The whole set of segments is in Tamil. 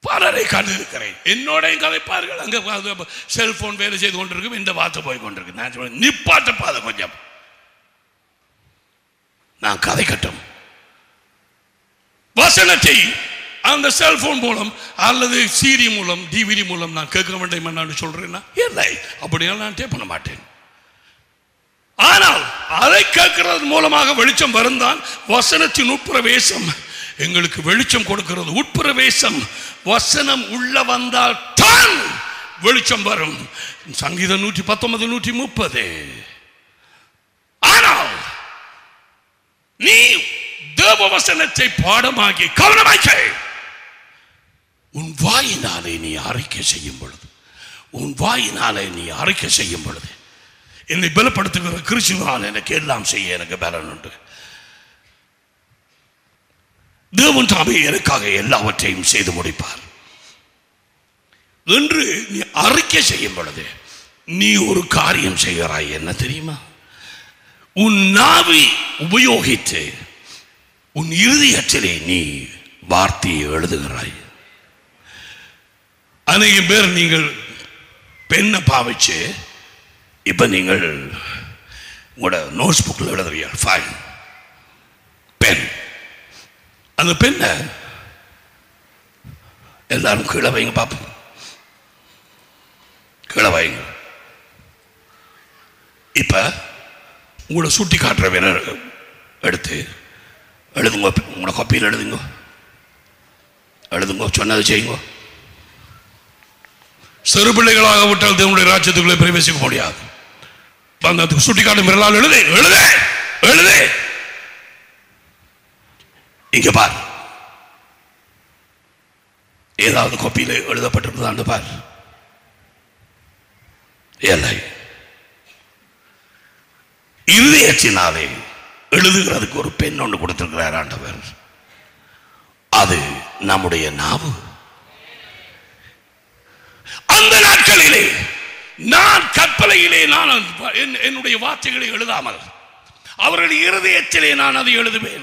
பலரை கண்டிருக்கிறேன் என்னோடையும் கதைப்பார்கள் அங்கே செல்போன் வேலை செய்து கொண்டிருக்கும் இந்த வார்த்தை போய் கொண்டிருக்கு நான் சொல்றேன் நிப்பாட்டப்பா அதை கொஞ்சம் நான் கதைக்கட்டும் வசனத்தை அந்த செல்போன் மூலம் அல்லது சிடி மூலம் டிவிடி மூலம் நான் கேட்க வேண்டும் நான் சொல்றேன்னா இல்லை அப்படியெல்லாம் நான் டேப் பண்ண மாட்டேன் ஆனால் அதை கேட்கிறது மூலமாக வெளிச்சம் வருந்தான் வசனத்தின் உட்பிரவேசம் எங்களுக்கு வெளிச்சம் கொடுக்கிறது உட்பிரவேசம் வசனம் உள்ள வந்தால் தான் வெளிச்சம் வரும் சங்கீதம் நூற்றி பத்தொன்பது நூற்றி முப்பது ஆனால் நீ தேவ வசனத்தை பாடமாக்கி கவனமாய் கேள். உன் வாயினாலே நீ அறிக்கை செய்யும் பொழுது உன் வாயினாலே நீ அறிக்கை செய்யும் பொழுது என்னை பலப்படுத்துகிற கிறிஸ்துவால் எனக்கு எல்லாம் செய்ய எனக்கு பலன் உண்டு தேவன் தாமே எனக்காக எல்லாவற்றையும் செய்து முடிப்பார் என்று நீ அறிக்கை செய்யும் பொழுது நீ ஒரு காரியம் செய்கிறாய் என்ன தெரியுமா உன் நாவை உபயோகித்து உன் இறுதியற்றிலே நீ வார்த்தையை எழுதுகிறாய் அநேகம் பேர் நீங்கள் பெண்ணை பாவிச்சு இப்ப நீங்கள் உங்களோட நோட்ஸ் புக்கில் எழுதுறீங்க ஃபைன் பென் அந்த பெண்ணை எல்லாரும் கீழே வைங்க பார்ப்போம் கீழே வைங்க இப்ப உங்களை சுட்டி காட்டுற வேலை எடுத்து எழுதுங்க உங்களோட காப்பியில் எழுதுங்க எழுதுங்க சொன்னதை செய்யுங்க சிறு பிள்ளைகளாக விட்டால் தேவனுடைய ராஜ்யத்துக்குள்ளே பிரவேசிக்க முடியாது வந்து அதுக்கு சுட்டி காட்டும் விரலால் எழுது எழுது எழுது இங்க பார் ஏதாவது காப்பியில் எழுதப்பட்டிருந்ததான்னு பார் இல்லை இருதயத்தினாலே எழுதுகிறதுக்கு ஒரு பெண் ஒன்று கொடுத்திருக்கிறார் ஆண்டவர் அது நம்முடைய நாவு அந்த நாட்களிலே நான் கற்பலையிலே நான் என்- என்னுடைய வார்த்தைகளை எழுதாமல் அவர்கள் இருதயத்திலே நான் அதை எழுதுவேன்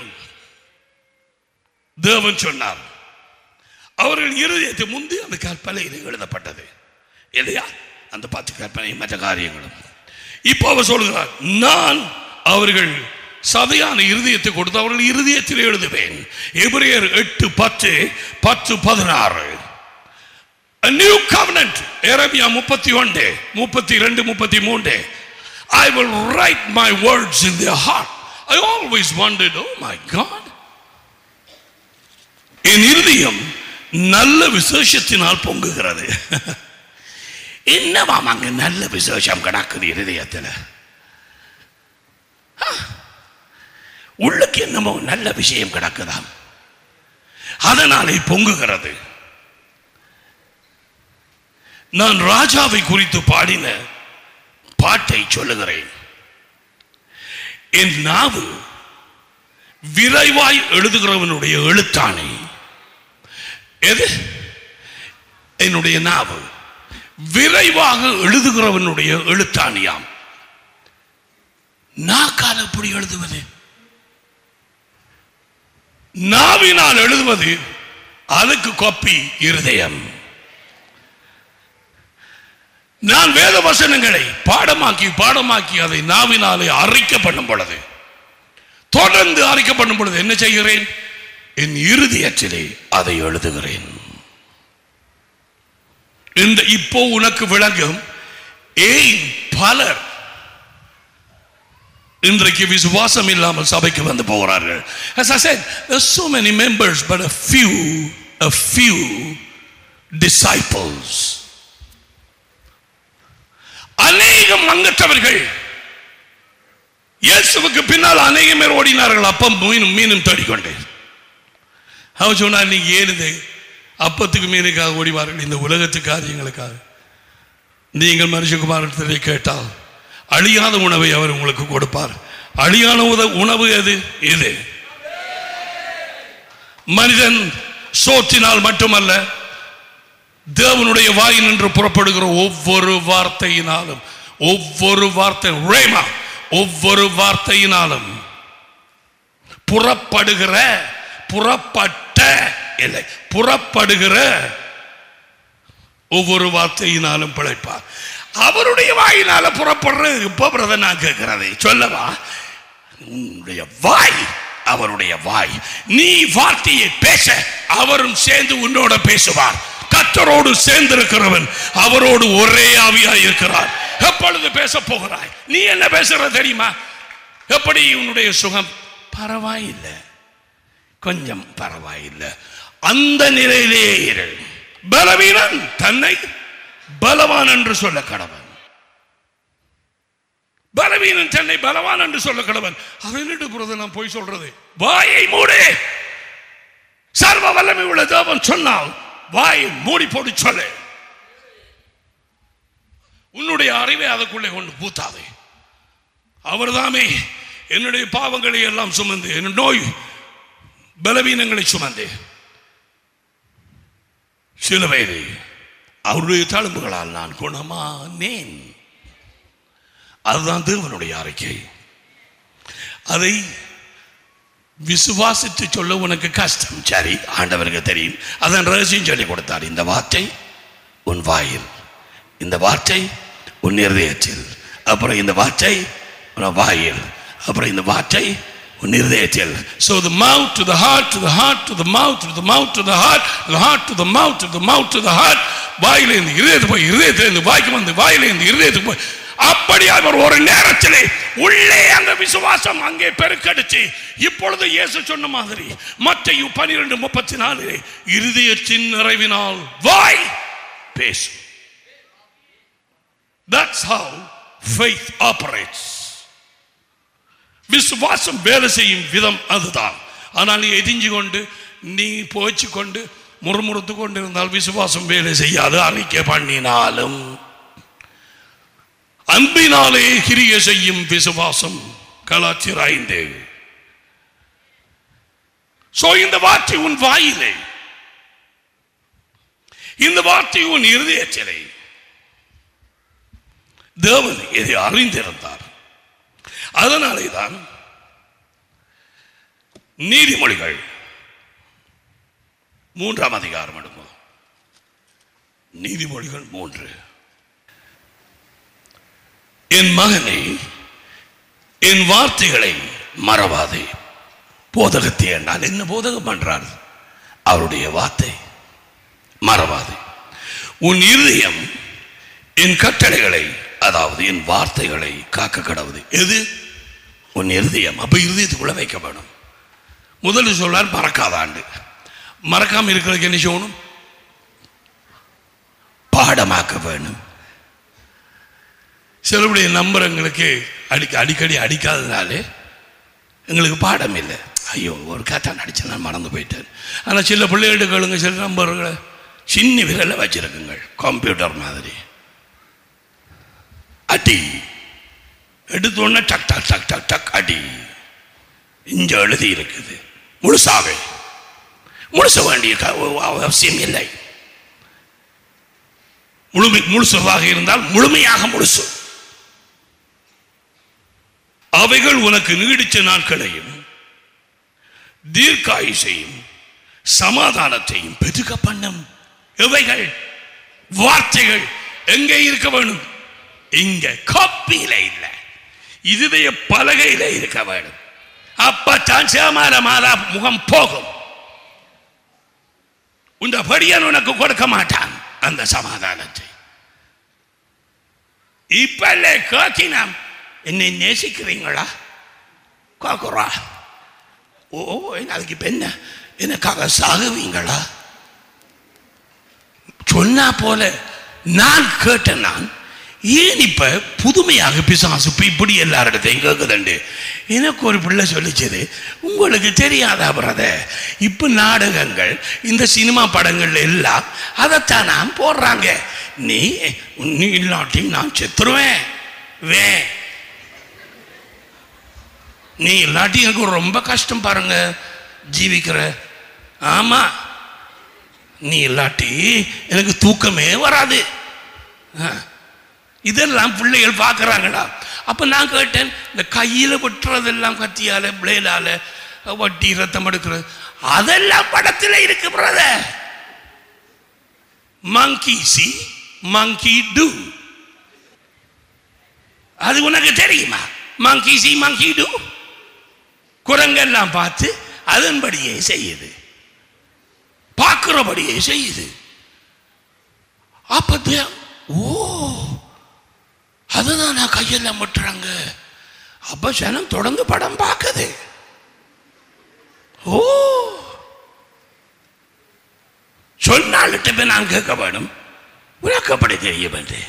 தேவன் சொன்னார் அவர்கள் இருதயத்தை முந்தி அந்த கற்பலையிலே எழுதப்பட்டது இல்லையா அந்த பத்து கற்பனை மற்ற காரியங்களும் இப்போ அவர் சொல்கிறார் நான் அவர்கள் சதையான இருதயத்தை கொடுத்து அவர்கள் இருதயத்தில் எழுதுவேன் எபிரேயர் எட்டு பத்து பத்து பதினாறு A new covenant எரேமியா முப்பத்தி ஒன்று முப்பத்தி ரெண்டு முப்பத்தி மூன்று I will write my words in their heart I always wondered oh my God என் இருதயம் நல்ல விசேஷத்தினால் பொங்குகிறது என்னவாம் அங்க நல்ல விசேஷம் கிடக்குது இருதயத்தில் உள்ளுக்கு என்னமோ நல்ல விஷயம் கிடக்குதாம் அதனாலே பொங்குகிறது நான் ராஜாவை குறித்து பாடின பாட்டை சொல்லுகிறேன் என் நாவு விரைவாய் எழுதுகிறவனுடைய எழுத்தாணை எது என்னுடைய நாவு விரைவாக எழுதுகிறவனுடைய எழுத்தாணியாம் நாக்கால் எப்படி எழுதுவது நாவினால் எழுதுவது அதுக்கு கொப்பி இருதயம் நான் வேத வசனங்களை பாடமாக்கி பாடமாக்கி அதை நாவினாலே அறிக்க பண்ணும் பொழுது தொடர்ந்து அறிக்க பண்ணும் பொழுது என்ன செய்கிறேன் என் இறுதியற்றிலே அதை எழுதுகிறேன் இந்த இப்போ உனக்கு விளங்கும் ஏன் பலர் இன்றைக்கு விசுவாசம் இல்லாமல் சபைக்கு வந்து போகிறார்கள் as i said there's so many members but a few a few disciples அநேகம் மங்கற்றவர்கள் இயேசுவுக்கு பின்னால் அநேகம் பேர் ஓடினார்கள் அப்பம் மீனும் மீனும் தேடிக்கொண்டு அவன் சொன்னா நீங்க ஏனுது அப்பத்துக்கு மீனுக்காக ஓடிவார்கள் இந்த உலகத்து காரியங்களுக்காக நீங்கள் மனுஷகுமாரத்திலே கேட்டால் அழியாத உணவை அவர் உங்களுக்கு கொடுப்பார் அழியாத உத- உணவு எது இது மனிதன் சோற்றினால் மட்டுமல்ல தேவனுடைய வாயில் நின்று புறப்படுகிற ஒவ்வொரு வார்த்தையினாலும் ஒவ்வொரு வார்த்தை ரேமா ஒவ்வொரு வார்த்தையினாலும் புறப்படுகிற புறப்பட்ட இல்லை புறப்படுகிற ஒவ்வொரு வார்த்தையினாலும் பிழைப்பார் அவருடைய வாயினால புறப்படுறது இப்ப பிரதர் நான் கேட்கிறதை சொல்லவா உன்னுடைய வாய் அவருடைய வாய் நீ வார்த்தையை பேச அவரும் சேர்ந்து உன்னோட பேசுவார் கத்தரோடு சேர்ந்திருக்கிறவன் அவரோடு ஒரே ஆவியாய் இருக்கிறார் எப்பொழுது பேச போகிறாய் நீ என்ன பேசுற தெரியுமா எப்படி உன்னுடைய சுகம் பரவாயில்லை கொஞ்சம் பரவாயில்லை அந்த நிலையிலே இரு பலவீனன் தன்னை பலவான் என்று சொல்ல கடவன் பலவீனன் தன்னை பலவான் என்று சொல்ல கடவன் அவனிட்டு புறது நான் போய் சொல்றது வாயை மூடு சர்வ வல்லமை உள்ள தேவன் சொன்னால் வாயை மூடி போட்டு சொல்லு உன்னுடைய அறிவை அதற்குள்ளே கொண்டு பூத்தாதே அவர்தாமே என்னுடைய பாவங்களை எல்லாம் சுமந்து என் நோய் பலவீனங்களை சுமந்து சிலுவையிலே அவருடைய தழும்புகளால் நான் குணமானேன் அதுதான் தேவனுடைய அறிக்கை அதை விசுவாசித்து சொல்ல உனக்கு கஷ்டம் சரி ஆண்டவருக்கு தெரியும் அதன் ரகசியம் சொல்லி கொடுத்தார் இந்த வார்த்தை உன் வாயில் இந்த வார்த்தை உன் இருதயத்தில் அப்புறம் இந்த வார்த்தை உன் வாயில் அப்புறம் இந்த வார்த்தை உன் இருதயத்தில் so the mouth to the heart to the heart to the mouth to the mouth to the heart to the heart to the mouth to the mouth to the heart வாயில இருந்து இருதயத்துக்கு போய் இருதயத்திலிருந்து வாய்க்கு வந்து வாயில இருந்து இருதயத்துக்கு போய் அப்படி அவர் ஒரு நேரத்திலே உள்ளே அந்த விசுவாசம் அங்கே பெருக்கடிச்சு இப்பொழுது இயேசு சொன்ன மாதிரி மத்தையு பனிரெண்டு முப்பத்தி நாலு இருதயத்தின் நிறைவினால் வாய் பேசும் That's how faith operates. விசுவாசம் வேலை செய்யும் விதம் அதுதான் ஆனால் நீ எரிஞ்சு கொண்டு நீ போச்சு கொண்டு முறுமுறுத்து கொண்டு இருந்தால் விசுவாசம் வேலை செய்யாது அறிக்கை பண்ணினாலும் அன்பினாலே கிரிய செய்யும் விசுவாசம் கலாச்சிர ஐந்து சோ இந்த வார்த்தை உன் வாயிலே இந்த வார்த்தை உன் இருதயத்திலே தேவன் இதை அறிந்திருந்தார் அதனாலே தான் நீதிமொழிகள் மூன்றாம் அதிகாரம் எடுக்கும் நீதிமொழிகள் மூன்று என் மகனே என் வார்த்தைகளை மறவாதே போதகத்தை என்றால் என்ன போதகம் பண்றார் அவருடைய வார்த்தை மறவாதே உன் இருதயம் என் கட்டளைகளை அதாவது என் வார்த்தைகளை காக்க கடவுது எது உன் இருதயம் அப்ப இருதயத்துக்குள்ள வைக்க வேணும் முதல்ல சொல்றார் மறக்காத ஆண்டு மறக்காம இருக்கிறதுக்கு என்ன செய்யணும் பாடமாக்க வேணும் சிலருடைய நம்பர் எங்களுக்கு அடிக்க அடிக்கடி அடிக்காதனாலே எங்களுக்கு பாடம் இல்லை ஐயோ ஒரு கதை நடிச்சு நான் மறந்து போயிட்டேன் ஆனால் சில பிள்ளைகளுக்கு கேளுங்க சில நம்பர்களை சின்ன விரலில் வச்சிருக்குங்கள் கம்ப்யூட்டர் மாதிரி அடி எடுத்த உடனே டக் டக் டக் டக் டக் அடி இங்க எழுதி இருக்குது முழுசாவே முழுச வேண்டிய க- அவசியம் இல்லை முழுமை முழுசுவதாக இருந்தால் முழுமையாக முழுசு அவைகள் உனக்கு நீடிச்ச நாட்களையும் தீர்க்காயுசையும் சமாதானத்தையும் பெருக பண்ணும் இவைகள் வார்த்தைகள் எங்கே இருக்க வேணும் இங்க காப்பியில இல்ல இதுடைய பலகையில இருக்க வேணும் அப்பத்தான் சேமார மாதா முகம் போகும் உந்த படியன் உனக்கு கொடுக்க மாட்டான் அந்த சமாதானத்தை இப்ப இல்லை கேட்கினாம் என்னை நேசிக்கிறீங்களா கேட்குறா ஓ அதுக்கு இப்ப என்ன எனக்காக சாகுவீங்களா சொன்னா போல நான் கேட்டேன் நான் ஏன் இப்ப புதுமையாக பிசாசு இப்ப இப்படி எல்லாரிடத்தையும் கேட்குதுண்டு எனக்கு ஒரு பிள்ளை சொல்லிச்சது உங்களுக்கு தெரியாதா பிரதர் இப்ப நாடகங்கள் இந்த சினிமா படங்கள் எல்லாம் அதைத்தான் நான் போடுறாங்க நீ நீ இல்லாட்டி நான் செத்துருவேன் வே நீ இல்லாட்டி எனக்கு ரொம்ப கஷ்டம் பாருங்க ஜீவிக்கிற ஆமா நீ இல்லாட்டி எனக்கு தூக்கமே வராது ஆ. இதெல்லாம் பிள்ளைகள் பார்க்குறாங்களா அப்போ நான் கேட்டேன் இந்த கையில் வெட்டுறதெல்லாம் கத்தியால பிளேடால வட்டி ரத்தம் எடுக்கிறது அதெல்லாம் படத்தில் இருக்கு brother monkey see monkey do அது உனக்கு தெரியுமா monkey see monkey do குரங்கெல்லாம் பார்த்து அதன்படியே செய்யுது பார்க்கிறபடியே செய்யுது அப்ப தே- ஓ அதுதான் நான் கையெல்லாம் முட்டுறாங்க அப்ப ஜனம் தொடர்ந்து படம் பார்க்குது ஓ சொன்னாலிட்ட போய் நான் கேட்க வேணும் உனக்கு அப்படி தெரிய வந்து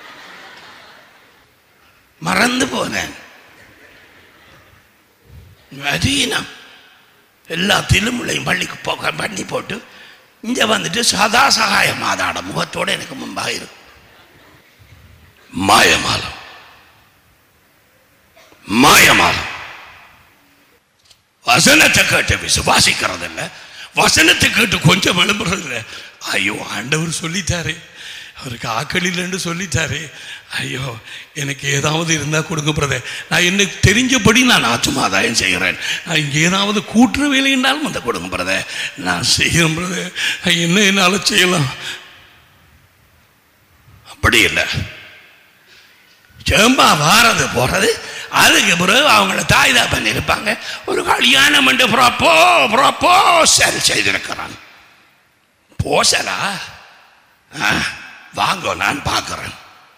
மறந்து போனேன் அதீனம் எல்லாத்திலும் உள்ளையும் பள்ளிக்கு போக பண்ணி போட்டு இங்க வந்துட்டு சதா சகாய மாதாட முகத்தோட எனக்கு முன்பாக இருக்கும் மாயமாலம் மாயமாலம் வசனத்தை கேட்டு விசுவாசிக்கிறது இல்ல வசனத்தை கேட்டு கொஞ்சம் எழும்புறது இல்லை ஐயோ ஆண்டவர் சொல்லிட்டாரு அவருக்கு ஆக்கள் இல்லைன்னு சொல்லிட்டாரு ஐயோ எனக்கு ஏதாவது இருந்தால் கொடுங்க பிரதர் நான் எனக்கு தெரிஞ்சபடி நான் ஆத்துமாதாயம் செய்கிறேன் நான் இங்கே ஏதாவது கூட்டுற வேலை என்றாலும் அந்த கொடுங்க பிரதர் நான் செய்கிறேன் பிரதர் என்ன என்னால் செய்யலாம் அப்படி இல்லை சும்மா வாரது போறது அதுக்கு பிறகு அவங்கள தாய் தான் பண்ணியிருப்பாங்க ஒரு கல்யாணம் என்று ப்ரொப்போ ப்ரொப்போசல் செய்திருக்கிறான் போசலா ஆ, வாங்கோ நான் பார்க்கிறேன்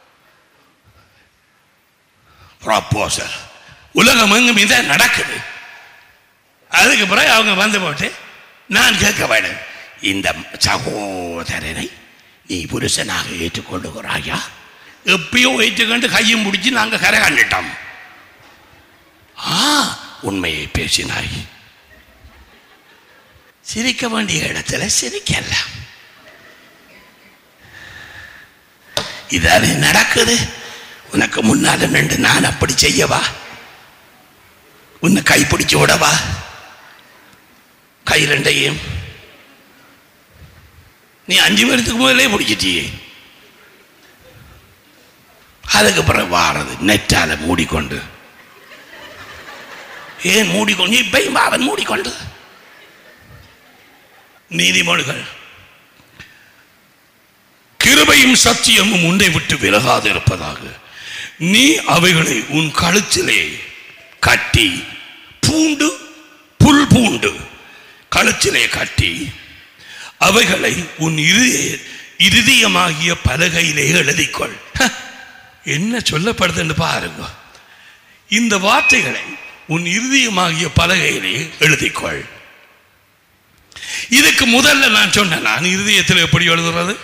ப்ரொப்போசல் உலகம் எங்கும் இதான் நடக்குது அதுக்கு பிறகு அவங்க வந்து போட்டு நான் கேட்க வேண்டும் இந்த சகோதரனை நீ புருஷனாக ஏற்றுக்கொள்ளுகிறாயா எப்பயோ ஏற்றுக்கொண்டு கையும் பிடிச்சி நாங்கள் கரை கண்டுட்டோம் ஆ உண்மையை பேசினாய் சிரிக்க வேண்டிய இடத்துல சிரிக்கலாம் இதானே நடக்குது உனக்கு முன்னால நின்று நான் அப்படி செய்யவா உன்னை கைப்பிடிச்சு விடவா கை ரெண்டையும் நீ அஞ்சு பேருக்கு முதலே பிடிச்சிட்டியே அதுக்கு பிறகு வாரது நெറ്റാல மூடிக்கொண்டு ஏன் மூடிக்கொண்டு இப்பயும் அவன் மூடிக்கொண்டு நீதிமொழிகள் கிருபையும் சத்தியமும் உன்னை விட்டு விலகாது இருப்பதாக நீ அவைகளை உன் கழுத்திலே கட்டி பூண்டு புல் பூண்டு கழுத்திலே கட்டி அவைகளை உன் இருதய இருதயமாகிய பலகையிலே எழுதிக்கொள் ஹ, என்ன சொல்லப்படுதுன்னு பாருங்க இந்த வார்த்தைகளை உன் இருதயமாகிய பலகையிலே எழுதிக்கொள் இதுக்கு முதல்ல நான் சொன்னேன் நான் இருதயத்தில் எப்படி எழுதுறது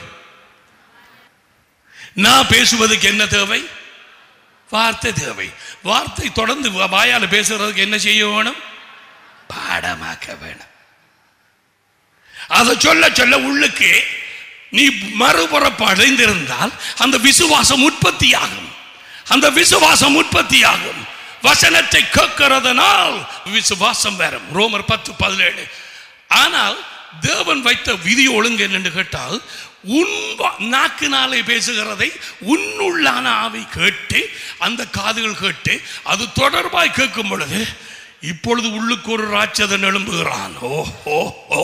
நான் பேசுவதற்கு என்ன தேவை வார்த்தை தேவை வார்த்தை தொடர்ந்து வா- வாயால பேசுறதுக்கு என்ன செய்ய வேணும் பாடமாக்க வேணும் அதை சொல்ல சொல்ல உள்ளுக்கு நீ மறுபுறப்பு அடைந்திருந்தால் அந்த விசுவாசம் உற்பத்தியாகும் அந்த விசுவாசம் உற்பத்தியாகும் வசனத்தை கேட்கிறதுனால் விசுவாசம் வரும் ரோமர் பத்து பதினேழு ஆனால் தேவன் வைத்த விதி ஒழுங்கு என்னென்று கேட்டால் உன் வா- நாக்கினாலே பேசுகிறதை உன்னுள்ளான ஆவி கேட்டு அந்த காதுகள் கேட்டு அது தொடர்பாய் கேட்கும் பொழுது இப்பொழுது உள்ளுக்கு ஒரு ராட்சதன் எழும்புகிறான் ஓ ஓ ஓ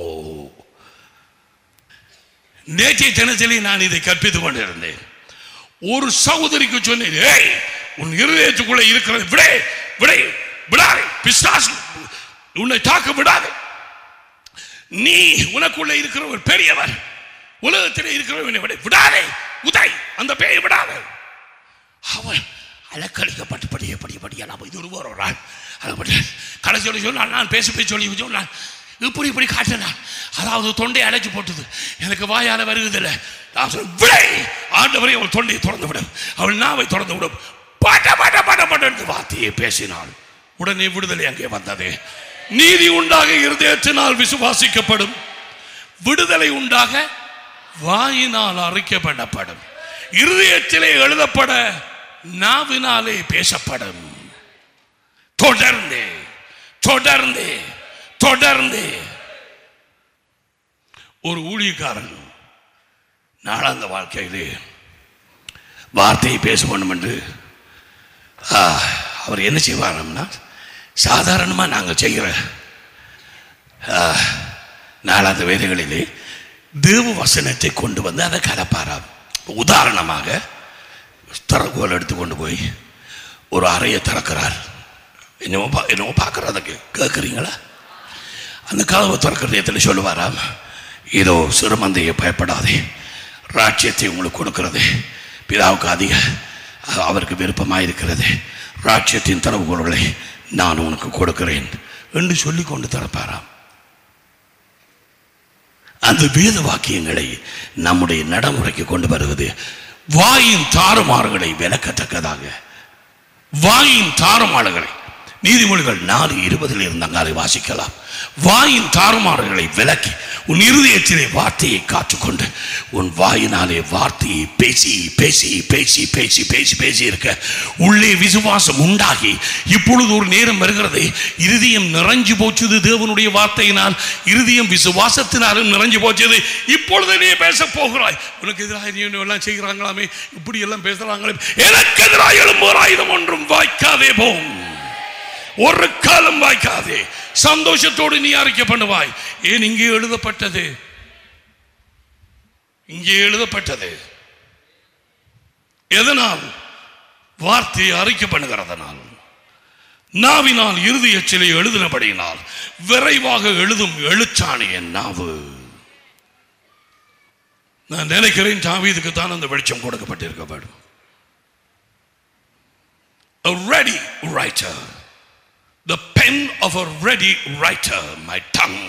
நேற்றைய தினத்திலே நான் இதை கற்பித்துக் கொண்டிருந்தேன் ஒரு சகோதரிக்கு சொன்னேன் ஏய் உன் இருதயத்துக்குள்ள இருக்கிறது விடே விடே விடாதே பிசாசு உன்னை தாக்க விடாதே நீ உனக்குள்ள இருக்கிற ஒரு பெரியவர் உலகத்தில் இருக்கிறவனை விட விடாதே உதை அந்த பேயை விடாதே அவன் அலக்களிக்கப்பட்டு படிய படிய படியெல்லாம் இது ஒரு ஒரு நாள் அதை கடைசியோட சொன்னான் நான் பேச பேச சொல்லி சொன்னான் இப்படி இப்படி காட்டினான் அதாவது தொண்டை அடைச்சு போட்டது எனக்கு வாயால வருவதில்லை நான் சொன்ன விடை ஆண்டவரை அவள் தொண்டையை திறந்து விடும் அவள் நாவை திறந்து விடும் பாட்ட பாட்ட பாட்ட பாட்ட என்று வார்த்தையை பேசினாள் உடனே விடுதலை அங்கே வந்தது நீதி உண்டாக இருதயத்தினால் விசுவாசிக்கப்படும் விடுதலை உண்டாக வாயினால் அறிக்கப்படப்படும் இருதயத்திலே எழுதப்பட நாவினாலே பேசப்படும் தொடர்ந்து தொடர்ந்து தொடர்ந்து ஒரு ஊழியக்காரன் நாளாந்த வாழ்க்கையிலே வார்த்தையை பேச வேண்டும் என்று ஆ, அவர் என்ன செய்வாரம்னா சாதாரணமாக நாங்கள் செய்கிற ஆ, நாளாந்த வேலைகளிலே தேவ வசனத்தை கொண்டு வந்து அதை கலப்பாராம் உதாரணமாக திறக்கோல் எடுத்து கொண்டு போய் ஒரு அறையை திறக்கிறார் என்னமோ பா என்னமோ பார்க்குறதுக்கு கேட்குறீங்களா அந்த கதவை திறக்கிறது எத்தனை சொல்லுவாராம் இதோ சிறுமந்தையை பயப்படாதே ராட்சியத்தை உங்களுக்கு கொடுக்கிறது பிதாவுக்கு அதிக அ- அவருக்கு விருப்பமாக இருக்கிறது ராட்சியத்தின் திறவுகோள்களை நான் உனக்கு கொடுக்கிறேன் என்று சொல்லி கொண்டு திறப்பாராம் அந்த வேத வாக்கியங்களை நம்முடைய நடைமுறைக்கு கொண்டு வருவது வாயின் தாறுமாறுகளை விளக்கத்தக்கதாக வாயின் தாறுமாறுகளை நீதிமொழிகள் நாலு இருபதில் இருந்தாங்க அதை வாசிக்கலாம் வாயின் தாறுமாறுகளை விளக்கி உன் இருதயத்திலே வார்த்தையை காத்துக்கொண்டு உன் வாயினாலே வார்த்தையை பேசி பேசி பேசி பேசி பேசி பேசி இருக்க உள்ளே விசுவாசம் உண்டாகி இப்பொழுது ஒரு நேரம் வருகிறது இருதயம் நிறைஞ்சு போச்சுது தேவனுடைய வார்த்தையினால் இருதயம் விசுவாசத்தினாலும் நிறைஞ்சு போச்சது இப்பொழுது நீ பேச போகிறாய் உனக்கு எதிராக நீ இன்னும் எல்லாம் செய்கிறாங்களாமே இப்படி எல்லாம் பேசுறாங்களே எனக்கு எதிராக எழும்புகிற ஆயுதம் ஒன்றும் வாய்க்காதே போம் ஒரு காலம் வாய்க்காதே சந்தோஷத்தோடு நீ அறிக்கை பண்ணுவாய் ஏன் இங்கே எழுதப்பட்டது இங்கே எழுதப்பட்டது எதனால் வார்த்தையை அறிக்கை பண்ணுகிறதனால் நாவினால் இறுதி எச்சிலை எழுதினபடியினால் விரைவாக எழுதும் எழுச்சாணி என் நாவு நான் நினைக்கிறேன் தாவீதுக்கு தான் அந்த வெளிச்சம் கொடுக்கப்பட்டிருக்க வேண்டும் A ready writer. The pen of a ready writer, my tongue.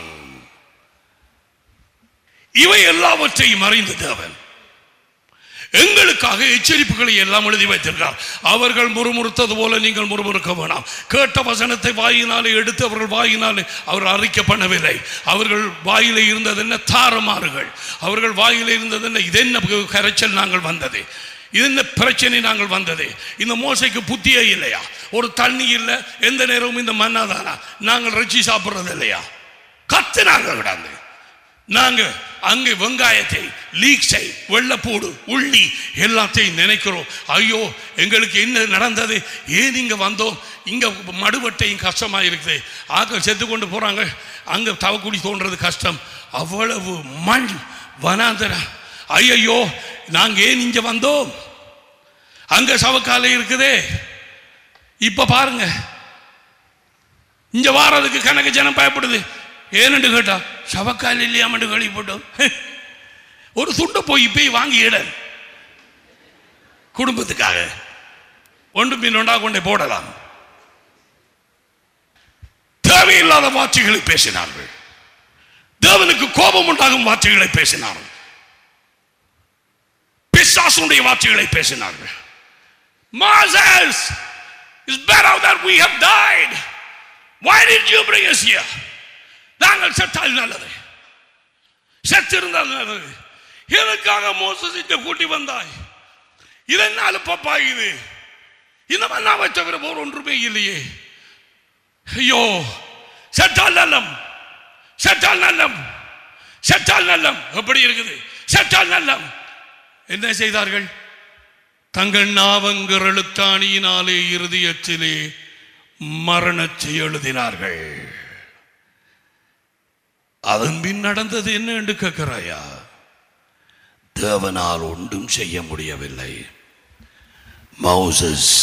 இவை எல்லாவற்றையும் அறிந்த தேவன் எங்களுக்காக எச்சரிப்புகளை எல்லாம் எழுதி வைத்திருக்கிறார் அவர்கள் முறுமுறுத்தது போல நீங்கள் முறுமுறுக்க வேணாம் கேட்ட வசனத்தை வாயினாலே எடுத்து அவர்கள் வாயினாலே அவர் அறிக்கை பண்ணவில்லை அவர்கள் வாயிலே இருந்தது என்ன தாறுமாறுகள் அவர்கள் வாயிலே இருந்தது என்ன இது என்ன கரைச்சல் நாங்கள் வந்தது இது என்ன பிரச்சனை நாங்கள் வந்தது இந்த மோசைக்கு புத்தியே இல்லையா ஒரு தண்ணி இல்லை எந்த நேரமும் இந்த மண்ணாதானா நாங்கள் ரச்சி சாப்பிட்றது இல்லையா கத்து நாங்கள் கிடாந்து நாங்க அங்கே வெங்காயத்தை லீக்ஸை வெள்ளப்பூடு உள்ளி எல்லாத்தையும் நினைக்கிறோம் ஐயோ எங்களுக்கு என்ன நடந்தது ஏன் இங்க வந்தோம் இங்க மடுவட்டையும் கஷ்டமா இருக்குது ஆக்கள் செத்து கொண்டு போறாங்க அங்க தவக்குடி தோன்றது கஷ்டம் அவ்வளவு மண் வனாந்தரம் ஐயையோ நாங்க ஏன் இங்க வந்தோம் அங்க சவக்காலை இருக்குதே இப்ப பாருங்க இங்க வாரதுக்கு கணக்கு ஜனம் பயப்படுது ஏனென்று கேட்டா சவக்கால் இல்லையாமட்டு கழிப்பட்டோம் ஒரு துண்டை போய் போய் வாங்கி இட குடும்பத்துக்காக ஒன்று பின் ஒன்றா கொண்டே போடலாம் தேவையில்லாத வார்த்தைகளை பேசினார்கள் தேவனுக்கு கோபம் உண்டாகும் வார்த்தைகளை பேசினார்கள் பிசாசுடைய வார்த்தைகளை பேசினார்கள் Moses, it's better that we have died. Why did you bring us here? நாங்கள் செத்தால் நல்லது செத்திருந்தால் நல்லது எதுக்காக மோசத்தை கூட்டி வந்தாய் இது என்ன அலுப்பப்பா இது இந்த மண்ணாவை தவிர போர் ஒன்றுமே இல்லையே ஐயோ செத்தால் நல்லம் செத்தால் நல்லம் செத்தால் நல்லம் எப்படி இருக்குது செத்தால் நல்லம் என்ன செய்தார்கள் தங்கள் நாவங்கர் எழுத்தாணியினாலே இருதயத்திலே மரணத்தை எழுதினார்கள் அதன் பின் நடந்தது என்ன என்று கேட்கிறாயா தேவனால் ஒன்றும் செய்ய முடியவில்லை மௌசஸ்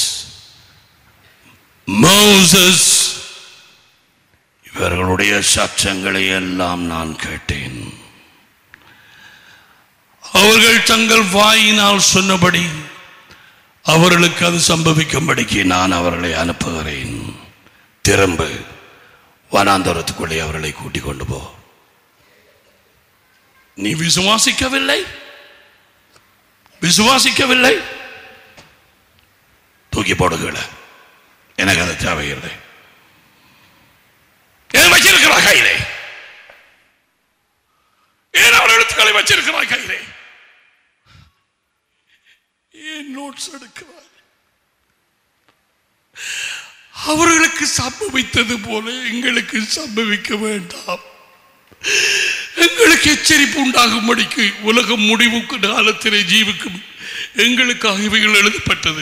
மௌசஸ் இவர்களுடைய சச்சங்களை எல்லாம் நான் கேட்டேன் அவர்கள் தங்கள் வாயினால் சொன்னபடி அவர்களுக்கு அது சம்பவிக்கும்படிக்கு நான் அவர்களை அனுப்புகிறேன் திரும்ப வனாந்தரத்துக்குள்ளே அவர்களை கூட்டிக் கொண்டு போ நீ விசுவாசிக்கவில்லை விசுவாசிக்கவில்லை தூக்கி போடுகிற எனக்கு அது தேவையில்லை ஏன் வச்சிருக்கிறாய் கையிலே ஏன் அவர் எழுத்துக்களை வச்சிருக்கிறாய் கையிலே ஏன் நோட்ஸ் எடுக்கிறாய் அவர்களுக்கு சம்பவித்தது போல எங்களுக்கு சம்பவிக்க வேண்டாம் எங்களுக்கு எச்சரிப்பு உண்டாகும்படிக்கு உலகம் முடிவுக்கு காலத்திலே ஜீவிக்கும் எங்களுக்காக இவைகள் எழுதப்பட்டது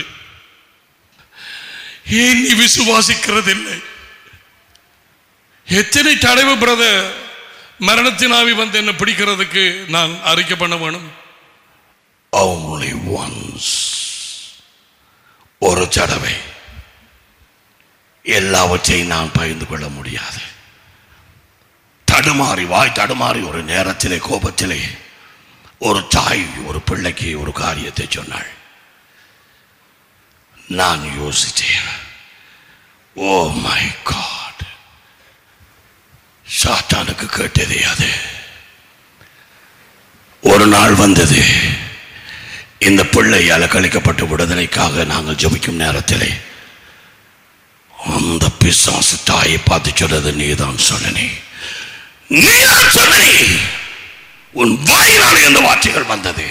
ஏன் நீ விசுவாசிக்கிறதில்லை எத்தனை தடவை பிரதர் மரணத்தின் ஆவி வந்து என்ன பிடிக்கிறதுக்கு நான் அறிக்கை பண்ண வேணும் only once ஒரு தடவை எல்லாவற்றையும் நான் பகிர்ந்து கொள்ள முடியாது தடுமாறி வாய் தடுமாறி ஒரு நேரத்திலே கோபத்திலே ஒரு தாய் ஒரு பிள்ளைக்கு ஒரு காரியத்தை சொன்னாள் நான் யோசித்தேன் ஓ மை காட் சாத்தானுக்கு கேட்டதே அது ஒரு நாள் வந்தது இந்த பிள்ளை அலக்களிக்கப்பட்ட விடுதலைக்காக நாங்கள் ஜெபிக்கும் நேரத்திலே அந்த பிசாசு தாயை பார்த்து சொன்னது நீதான் சொன்னனே நீதான் சொன்னனே உன் வாயினாலே அந்த வார்த்தைகள் வந்தது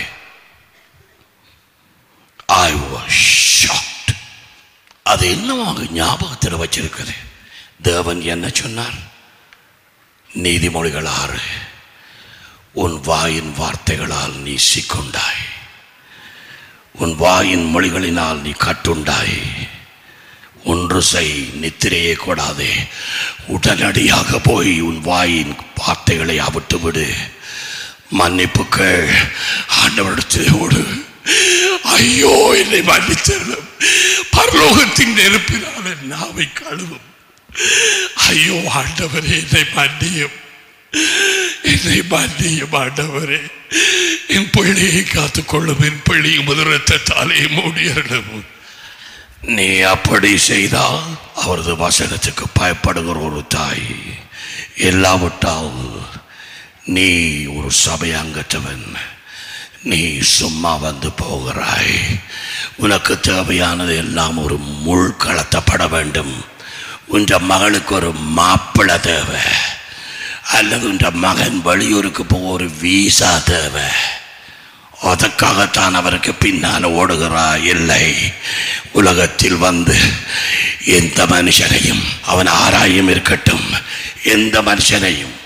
ஐ வாஸ் ஷாக்ட் அது என்னவாக ஞாபகத்தில் வச்சிருக்குது தேவன் என்ன சொன்னார் நீதிமொழிகள் ஆறு உன் வாயின் வார்த்தைகளால் நீ சிக்கொண்டாய் உன் வாயின் மொழிகளினால் நீ கட்டுண்டாய் ஒன்று செய் நித்திரையே கூடாதே உடனடியாக போய் உன் வாயின் வார்த்தைகளை அவிட்டு விடு மன்னிப்புக்கள் ஆண்டவரிடத்திலே ஓடு ஐயோ என்னை மன்னித்தரும் பரலோகத்தின் நெருப்பினால் என் நாவை கழுவும் ஐயோ ஆண்டவரே என்னை மன்னியும் என்னை மன்னியும் ஆண்டவரே என் பிள்ளையை காத்துக்கொள்ளும் என் பிள்ளையும் முதரத்தாலே மூடியர்களும் நீ அப்படி செய்தால் அவரது வசனத்துக்கு பயப்படுகிற ஒரு தாய் எல்லாவற்றால் நீ ஒரு சபை அங்கற்றவன் நீ சும்மா வந்து போகிறாய் உனக்கு தேவையானது எல்லாம் ஒரு முள் கலத்தப்பட வேண்டும் உன்ற மகளுக்கு ஒரு மாப்பிள்ளை தேவை அல்லது உன்ற மகன் வெளியூருக்கு போக ஒரு வீசா தேவை அதற்காகத்தான் அவருக்கு பின்னால் ஓடுகிறாய் இல்லை உலகத்தில் வந்து எந்த மனுஷனையும் அவன் ஆராயும் இருக்கட்டும் எந்த மனுஷனையும்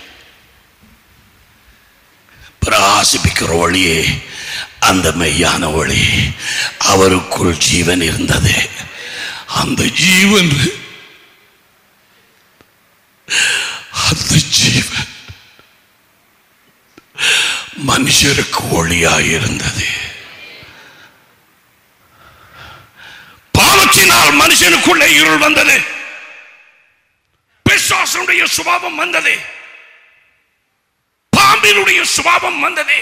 பிரகாசிப்பிக்கிற ஒளியே அந்த மெய்யான ஒளி அவருக்குள் ஜீவன் இருந்தது அந்த ஜீவன் அந்த ஜீவன் மனுஷருக்கு ஒளியாய் இருந்தது பாவத்தினால் மனுஷனுக்குள்ளே இருள் வந்தது பிசாசனுடைய சுபாவம் வந்தது பாம்பினுடைய சுபாவம் வந்தது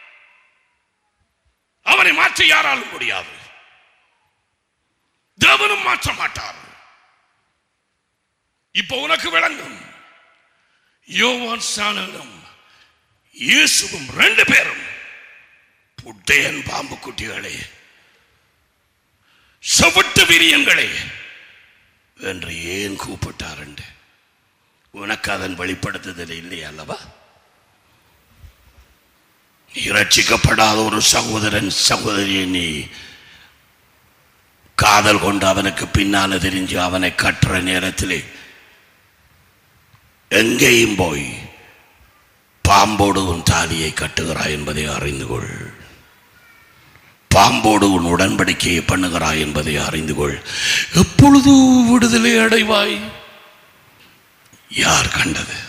அவனை மாற்ற யாராலும் முடியாது தேவனும் மாற்ற மாட்டார் இப்போ உனக்கு விளங்கும் யோவான் சாணனும் இயேசுவும் ரெண்டு பேரும் புட்டையன் பாம்பு குட்டிகளே சவட்டு விரியங்களே என்று ஏன் கூப்பிட்டார் என்று உனக்கு அதன் வெளிப்படுத்துதல் இல்லை அல்லவா நீ ரட்சிக்கப்படாத ஒரு சகோதரன் சகோதரியை நீ காதல் கொண்டு அவனுக்கு பின்னால தெரிஞ்சு அவனை கட்டுற நேரத்திலே எங்கேயும் போய் பாம்போடு உன் தாலியை கட்டுகிறாய் என்பதை அறிந்து கொள் பாம்போடு உன் உடன்படிக்கையை பண்ணுகிறாய் என்பதை அறிந்து கொள் எப்பொழுது விடுதலை அடைவாய் யார் கண்டது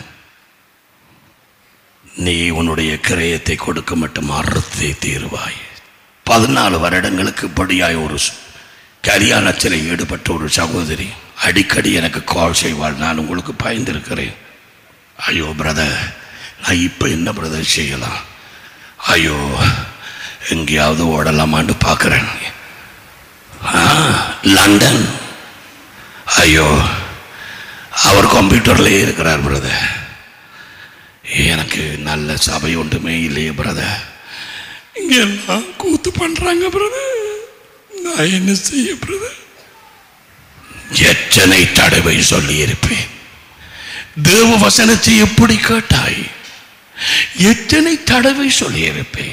நீ உன்னுடைய கிரயத்தை கொடுக்க மட்டும் அறுத்தே தீருவாய் பதினாலு வருடங்களுக்கு படியாய் ஒரு சு- கல்யாணத்தில் ஈடுபட்ட ஒரு சகோதரி அடிக்கடி எனக்கு கால் செய்வாள் நான் உங்களுக்கு பயந்திருக்கிறேன் ஐயோ பிரதர் நான் இப்போ என்ன பிரதர் செய்யலாம் ஐயோ எங்கேயாவது ஓடலாமான்னு பார்க்குறேன் ஆ, லண்டன் ஐயோ அவர் கம்ப்யூட்டர்லேயே இருக்கிறார் பிரதர் எனக்கு நல்ல சபை ஒன்றுமே இல்லையே பிரதர் இங்கெல்லாம் கூத்து பண்றாங்க பிரதர் நான் என்ன செய்ய பிரதர் எத்தனை தடவை சொல்லி இருப்பேன் தேவ வசனத்தை எப்படி கேட்டாய் எத்தனை தடவை சொல்லி இருப்பேன்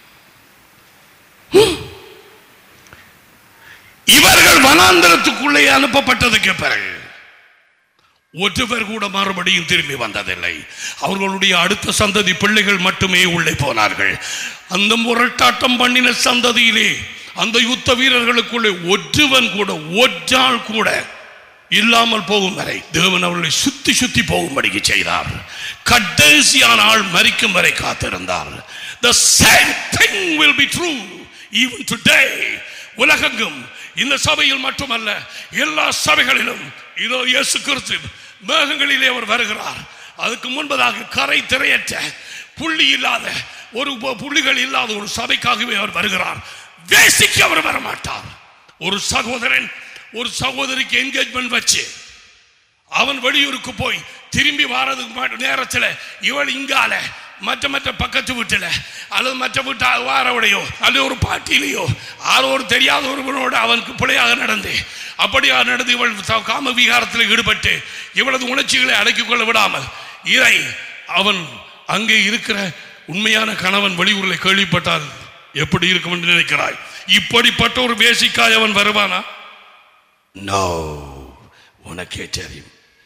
இவர்கள் வனாந்தரத்துக்குள்ளே அனுப்பப்பட்டதுக்கு பிறகு ஒருவர் கூட மறுபடியும் திரும்பி வந்ததில்லை அவர்களுடைய அடுத்த சந்ததி பிள்ளைகள் மட்டுமே உள்ளே போனார்கள் அந்த முரட்டாட்டம் பண்ணின சந்ததியிலே அந்த யுத்த வீரர்களுக்குள்ளே ஒற்றுவன் கூட ஒற்றாள் கூட இல்லாமல் போகும் வரை தேவன் அவர்களை சுத்தி சுத்தி போகும்படிக்கு செய்தார் கடைசியான ஆள் மரிக்கும் வரை காத்திருந்தார் the same thing will be true even today உலகெங்கும் இந்த சபையில் மட்டுமல்ல எல்லா சபைகளிலும் இதோ இயேசு கிறிஸ்து மேகங்களிலே அவர் வருகிறார் அதுக்கு முன்பதாக கரை திரையற்ற புள்ளி இல்லாத ஒரு பு- புள்ளிகள் இல்லாத ஒரு சபைக்காகவே அவர் வருகிறார் வேசிக்கு அவர் வரமாட்டார் ஒரு சகோதரன் ஒரு சகோதரிக்கு என்கேஜ்மெண்ட் வச்சு அவன் வெளியூருக்கு போய் திரும்பி வாரதுக்கு ம- நேரத்துல இவள் இங்கால மற்ற மற்ற பக்கத்து வீட்டுல அல்லது மற்ற வீட்டு வாரவுடையோ அல்லது ஒரு பாட்டிலேயோ ஆரோ ஒரு தெரியாத ஒருவனோடு அவனுக்கு பிழையாக நடந்து அப்படியா நடந்து இவள் த- காம விகாரத்தில் ஈடுபட்டு இவளது உணர்ச்சிகளை அடக்கிக் கொள்ள விடாமல் இதை அவன் அங்கே இருக்கிற உண்மையான கணவன் வெளியூரில் கேள்விப்பட்டால் எப்படி இருக்கும் என்று நினைக்கிறாய் இப்படிப்பட்ட ஒரு பேசிக்காய் அவன் வருவானா நோ உனக்கே தெரியும்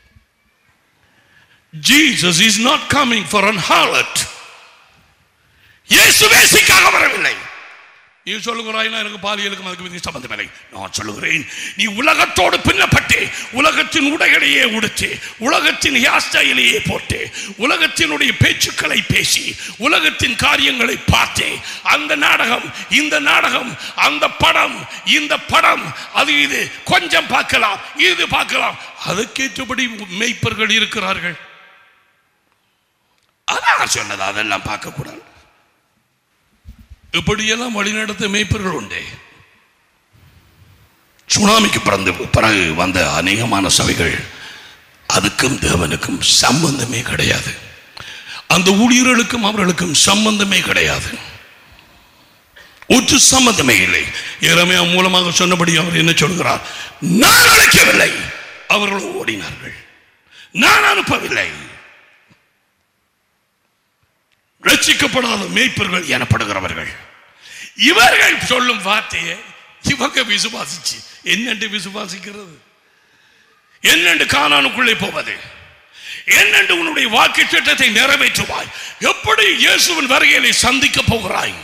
Jesus is not coming for an harlot. இயேசு வேசிக்காக வரவில்லை நீ சொல்லுகிறாய்னா எனக்கு பாலியலுக்கும் அதுக்கு இதுக்கு சம்பந்தம் இல்லை நான் சொல்லுகிறேன் நீ உலகத்தோடு பின்னப்பட்டு உலகத்தின் உடைகளையே உடுத்து உலகத்தின் ஹேர்ஸ்டைலையே போட்டு உலகத்தினுடைய பேச்சுக்களை பேசி உலகத்தின் காரியங்களை பார்த்து அந்த நாடகம் இந்த நாடகம் அந்த படம் இந்த படம் அது இது கொஞ்சம் பார்க்கலாம் இது பார்க்கலாம் அதுக்கேற்றபடி மெய்ப்பர்கள் இருக்கிறார்கள் அதான் சொன்னது அதெல்லாம் பார்க்கக்கூடாது இப்படியெல்லாம் வழிநடத்த மேய்ப்பர்கள் உண்டு சுனாமிக்கு பிறந்து பிறகு வந்த அநேகமான சபைகள் அதுக்கும் தேவனுக்கும் சம்பந்தமே கிடையாது அந்த ஊழியர்களுக்கும் அவர்களுக்கும் சம்பந்தமே கிடையாது ஒரு சம்பந்தமே இல்லை இறமையா மூலமாக சொன்னபடி அவர் என்ன சொல்கிறார் நான் அழைக்கவில்லை அவர்கள் ஓடினார்கள் நான் அனுப்பவில்லை ரட்சிக்கப்படாத மேய்ப்பர்கள் எனப்படுகிறவர்கள் இவர்கள் சொல்லும் வார்த்தையை இவங்க விசுவாசிச்சு என்னென்று விசுவாசிக்கிறது என்னென்று கானானுக்குள்ளே போவது என்னென்று உன்னுடைய வாக்கு திட்டத்தை நிறைவேற்றுவாய் எப்படி இயேசுவின் வருகையிலே சந்திக்க போகிறாய்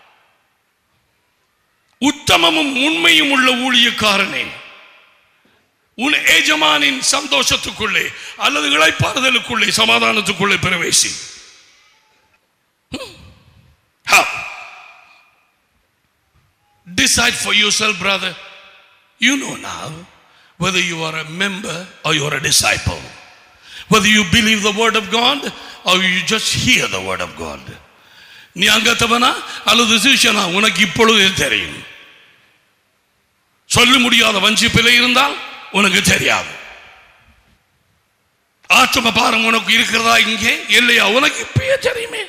உத்தமமும் உண்மையும் உள்ள ஊழியக்காரனே உன் எஜமானின் சந்தோஷத்துக்குள்ளே அல்லது இளைப்பாறுதலுக்குள்ளே சமாதானத்துக்குள்ளே பிரவேசி How? Decide for yourself, brother. You know now whether you are a member or you are a disciple. Whether you believe the word of God or you just hear the word of God. நீ அங்கத்தவனா அல்லது சிஷனா உனக்கு இப்பொழுது தெரியும் சொல்ல முடியாத வஞ்சிப்பில் இருந்தால் உனக்கு தெரியாது ஆற்றும பாரம் உனக்கு இருக்கிறதா இங்கே இல்லையா உனக்கு இப்பயே தெரியுமே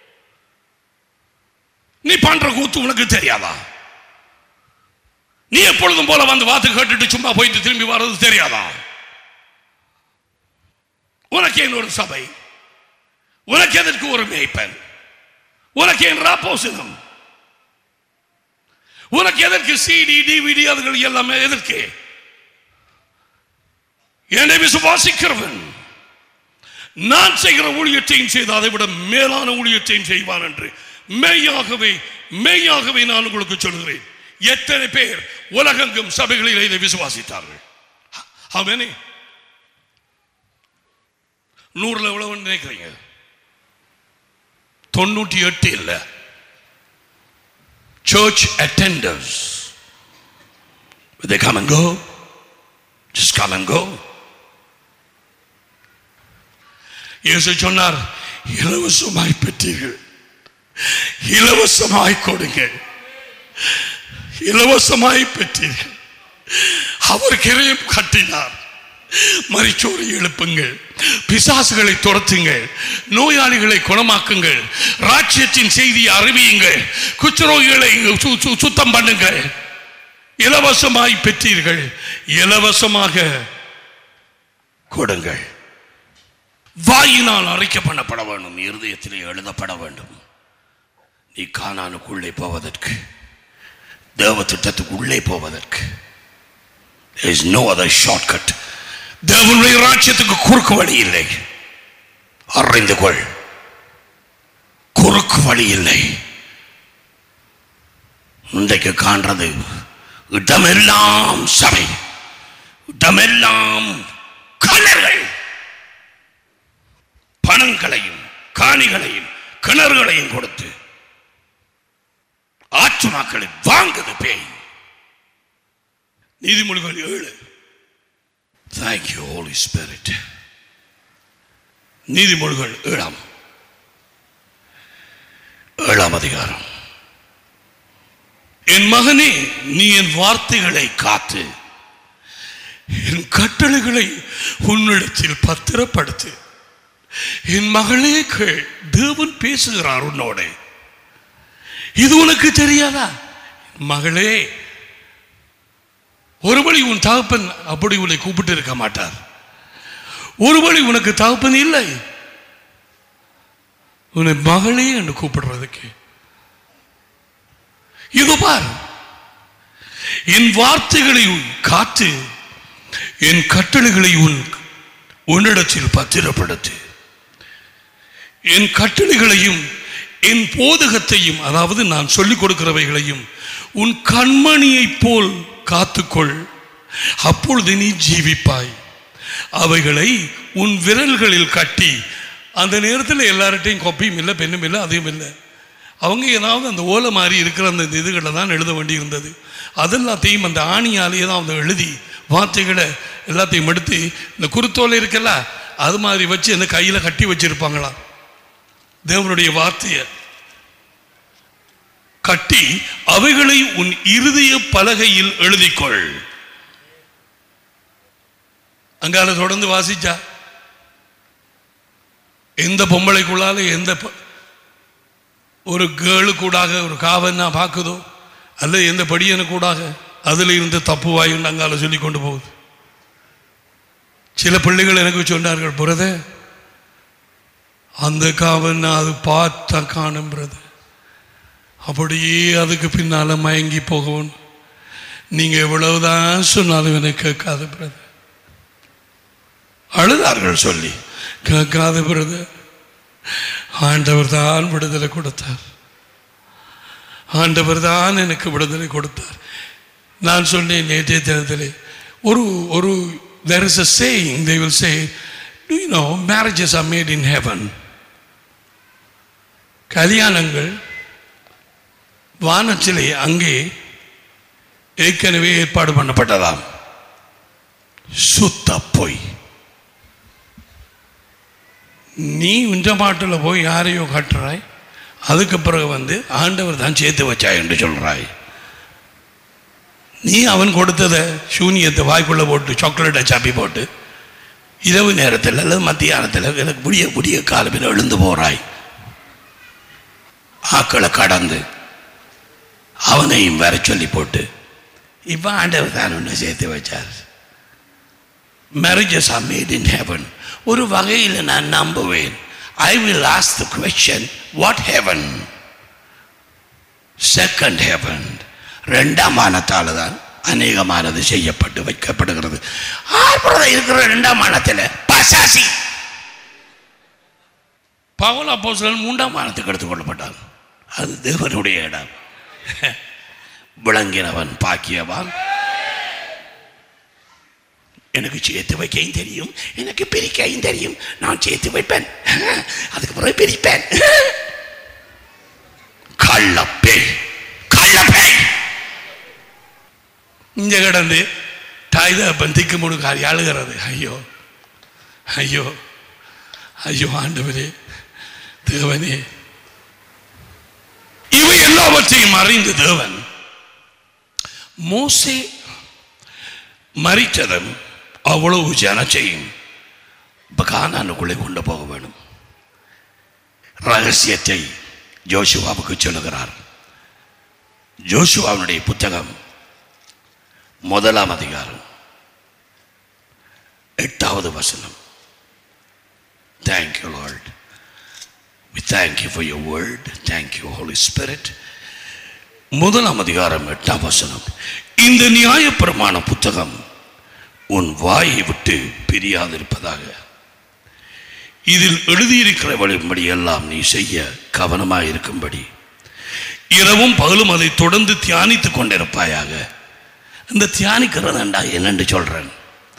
நீ பண்ற கூத்து உனக்கு தெரியாதா நீ எப்பொழுதும் போல வந்து வாத்து கேட்டுட்டு சும்மா போயிட்டு திரும்பி வர்றது தெரியாதா உனக்கு ஏன் ஒரு சபை உனக்கு எதற்கு ஒரு மேய்ப்பன் உனக்கு ஏன் ராப்போசினம் உனக்கு எதற்கு சிடி டிவிடி அதுகள் எல்லாமே எதற்கு என்னை விசுவாசிக்கிறவன் நான் செய்கிற ஊழியத்தையும் செய்து அதை விட மேலான ஊழியத்தையும் செய்வான் என்று மெய்யாகவே மெய்யாகவே நான் உங்களுக்கு சொல்கிறேன் எத்தனை பேர் உலகெங்கும் சபைகளில் இதை விசுவாசித்தார்கள் How many? நூறுல எவ்வளவு நினைக்கிறீங்க தொண்ணூற்றி எட்டு இல்ல church attenders they come and go just come and go இயேசு சொன்னார் இலவசமாய் பெற்றீர்கள் இலவசமாய் கொடுங்கள் இலவசமாய் பெற்றீர்கள் அவர் கிரையும் கட்டினார் மரிச்சோரை எழுப்புங்கள் பிசாசுகளை துரத்துங்கள் நோயாளிகளை குணமாக்குங்கள் ராஜ்யத்தின் செய்தியை அறிவியுங்கள் குச்சரோகிகளை சு- சு- சுத்தம் பண்ணுங்கள் இலவசமாய் பெற்றீர்கள் இலவசமாக கொடுங்கள் வாயினால் அரைக்க பண்ணப்பட வேண்டும் இருதயத்திலே எழுதப்பட வேண்டும் நீ கானானுக்குள்ளே போவதற்கு தேவ திட்டத்துக்கு உள்ளே போவதற்கு there is no other shortcut தேவனுடைய ராஜ்யத்துக்கு குறுக்கு வழி இல்லை அறிந்து கொள் குறுக்கு வழி இல்லை இன்றைக்கு காண்றது இடமெல்லாம் சபை இடமெல்லாம் கலர்கள் பணங்களையும் காணிகளையும் கிணறுகளையும் கொடுத்து ஆற்றுமாக்களை வாங்குது பேய் நீதிமொழிகள் ஏழு தேங்க்யூ ஹோலி ஸ்பிரிட் நீதிமொழிகள் ஏழாம் ஏழாம் அதிகாரம் என் மகனே நீ என் வார்த்தைகளை காத்து என் கட்டளைகளை உன்னிடத்தில் பத்திரப்படுத்து என் மகளே கேள் தேவன் பேசுகிறார் உன்னோட இது உனக்கு தெரியாதா மகளே ஒருபடி உன் தகப்பன் அப்படி உன்னை கூப்பிட்டு இருக்க மாட்டார் ஒருபடி உனக்கு தகப்பன் இல்லை உன்னை மகளே என்று கூப்பிடுறதுக்கு இது பார் என் வார்த்தைகளை உன் காத்து என் கட்டளைகளை உன் உன்னிடத்தில் பத்திரப்படுத்து என் கட்டளைகளையும் என் போதகத்தையும் அதாவது நான் சொல்லிக் கொடுக்கிறவைகளையும் உன் கண்மணியைப் போல் காத்துக்கொள் அப்பொழுது நீ ஜீவிப்பாய் அவைகளை உன் விரல்களில் கட்டி அந்த நேரத்தில் எல்லார்ட்டையும் கொப்பியும் இல்லை பெண்ணும் இல்லை அதையும் இல்லை அவங்க ஏதாவது அந்த ஓலை மாதிரி இருக்கிற அந்த இதுகளை தான் எழுத வேண்டியிருந்தது அதெல்லாத்தையும் அந்த ஆணியாலேயே தான் அவங்க எழுதி வார்த்தைகளை எல்லாத்தையும் எடுத்து இந்த குருத்தோலை இருக்கல்ல அது மாதிரி வச்சு அந்த கையில் கட்டி வச்சிருப்பாங்களாம் தேவனுடைய வார்த்தையை கட்டி அவைகளை உன் இருதய பலகையில் எழுதிக்கொள் அங்கால தொடர்ந்து வாசிச்சா எந்த பொம்பளைக்குள்ளால எந்த ப- ஒரு கேளு கூடாக ஒரு காவன்னா பார்க்குதோ அல்ல எந்த படியனு கூடாக அதில் இருந்து தப்பு வாயுன்னு அங்கால சொல்லி கொண்டு போகுது சில பிள்ளைகள் எனக்கு சொன்னார்கள் புரத அந்த காவன்னா அது பார்த்தா காணும் brother. அப்படியே அதுக்கு பின்னால மயங்கி போகவும் நீங்க எவ்வளவுதான் சொன்னாலும் எனக்கு கேட்காது பிரதர் அழுதார்கள் சொல்லி கேட்காத பிரதர் ஆண்டவர் தான் விடுதலை கொடுத்தார் ஆண்டவர் தான் எனக்கு விடுதலை கொடுத்தார் நான் சொன்னேன் நேற்றைய தினத்திலே ஒரு ஒரு there is a saying they will say do you know marriages are made in heaven கல்யாணங்கள் வானத்திலே அங்கே ஏற்கனவே ஏற்பாடு பண்ணப்பட்டதாம் சுத்த பொய் நீ உஞ்ச மாட்டில் போய் யாரையோ கட்டுறாய் அதுக்கு பிறகு வந்து ஆண்டவர் தான் சேர்த்து வச்சாய் என்று சொல்றாய் நீ அவன் கொடுத்ததை சூனியத்தை வாய்க்குள்ள போட்டு சாக்லேட்டை சாப்பி போட்டு இரவு நேரத்தில் அல்லது மத்தியானத்தில் எனக்கு புடிய புடிய காலத்தில் எழுந்து போறாய் ஆக்களை கடந்து அவனையும் வர சொல்லி போட்டு இப்போ ஆண்டவர் தான் ஒன்று சேர்த்து வச்சார் marriages are made in heaven ஒரு வகையில் நான் நம்புவேன் I will ask the question what heaven second heaven ரெண்டாம் மானத்தால் தான் அநேகமானது செய்யப்பட்டு வைக்கப்படுகிறது ஆர்ப்புறத இருக்கிற ரெண்டாம் மானத்தில் பசாசி பவுல் அப்போஸ்தலன் மூன்றாம் மானத்துக்கு எடுத்துக் கொள்ளப்பட்டான் அது தேவனுடைய இடம் விளங்கினவன் பாக்கியவான் எனக்கு சேர்த்து வைக்கவும் தெரியும் எனக்கு பிரிக்கவும் தெரியும் நான் சேர்த்து வைப்பேன் அதுக்கு பிறகு பிரிப்பேன் கள்ளப்பே கள்ளப்பே இங்க கிடந்து தாய் தகப்பன் திக்கு முடுக்காரி அழுகிறது ஐயோ ஐயோ ஐயோ ஆண்டவரே தேவனே இவை எல்லாவற்றையும் அறிந்த தேவன் மோசே மறித்ததும் அவ்வளவு ஜனச்சையும் இப்ப கானானுக்குள்ளே கொண்டு போக வேணும் ரகசியத்தை ஜோஷுவாவுக்கு சொல்லுகிறார் ஜோஷுவாவுடைய புத்தகம் முதலாம் அதிகாரம் எட்டாவது வசனம் thank you lord We thank you for your word. Thank you, Holy Spirit. முதலாம் அதிகாரம் எட்டாம் வசனம் இந்த நியாயப்பிரமாண புத்தகம் உன் வாயை விட்டு பிரியாதிருப்பதாக இதில் எழுதியிருக்கிறவளின்படி எல்லாம் நீ செய்ய கவனமாய் இருக்கும்படி இரவும் பகலும் அதை தொடர்ந்து தியானித்துக் கொண்டிருப்பாயாக இந்த தியானிக்கிறதுண்டா என்னன்னு சொல்றேன்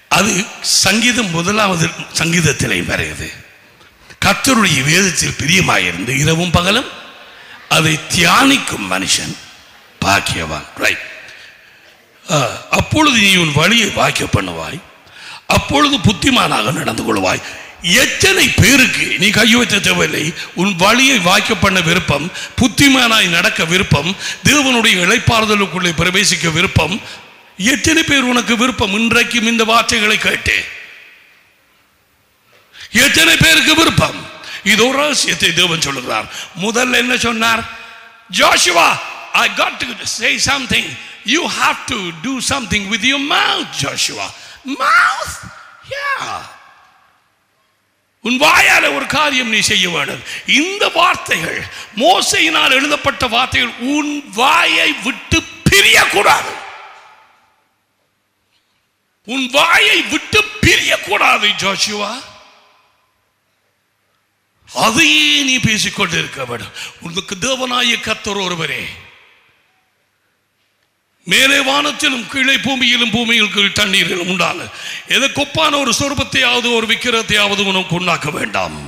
அது சங்கீதம் முதலாவது சங்கீதத்திலே வருகிறது கர்த்தருடைய வேதத்தில் பிரியமாயிருந்து இரவும் பகலும் அதை தியானிக்கும் மனுஷன் பாக்கியவான் ரைட் அப்பொழுது நீ உன் வழியை வாக்கிய பண்ணுவாய் அப்பொழுது புத்திமானாக நடந்து கொள்வாய் எத்தனை பேருக்கு நீ கை வைத்த தேவையில்லை உன் வழியை வாய்க்க பண்ண விருப்பம் புத்திமானாய் நடக்க விருப்பம் தேவனுடைய இழைப்பாறுதலுக்குள்ளே பிரவேசிக்க விருப்பம் எத்தனை பேர் உனக்கு விருப்பம் இன்றைக்கும் இந்த வார்த்தைகளை கேட்டு எத்தனை பேருக்கு விருப்பம் இது ஒரு ரகசியத்தை தேவன் சொல்லுகிறார் முதல்ல என்ன சொன்னார் Joshua I got to say something. You have to do something with your mouth, Joshua. Mouth? Yeah. உன் வாயால ஒரு காரியம் நீ செய்ய வேண்டும் இந்த வார்த்தைகள் மோசையினால் எழுதப்பட்ட வார்த்தைகள் உன் வாயை விட்டு பிரியக்கூடாது உன் வாயை விட்டு பிரியக்கூடாது ஜோஷுவா அதையே நீ பேசிக்கொண்டு இருக்க வேண்டும் உனக்கு தேவனாய கத்தர் ஒருவரே மேலே வானத்திலும் கீழே பூமியிலும் பூமியில் கீழ் தண்ணீரிலும் உண்டான எதை கொப்பான ஒரு சொருபத்தையாவது ஒரு விக்கிரத்தையாவது உனக்கு உண்டாக்க வேண்டாம்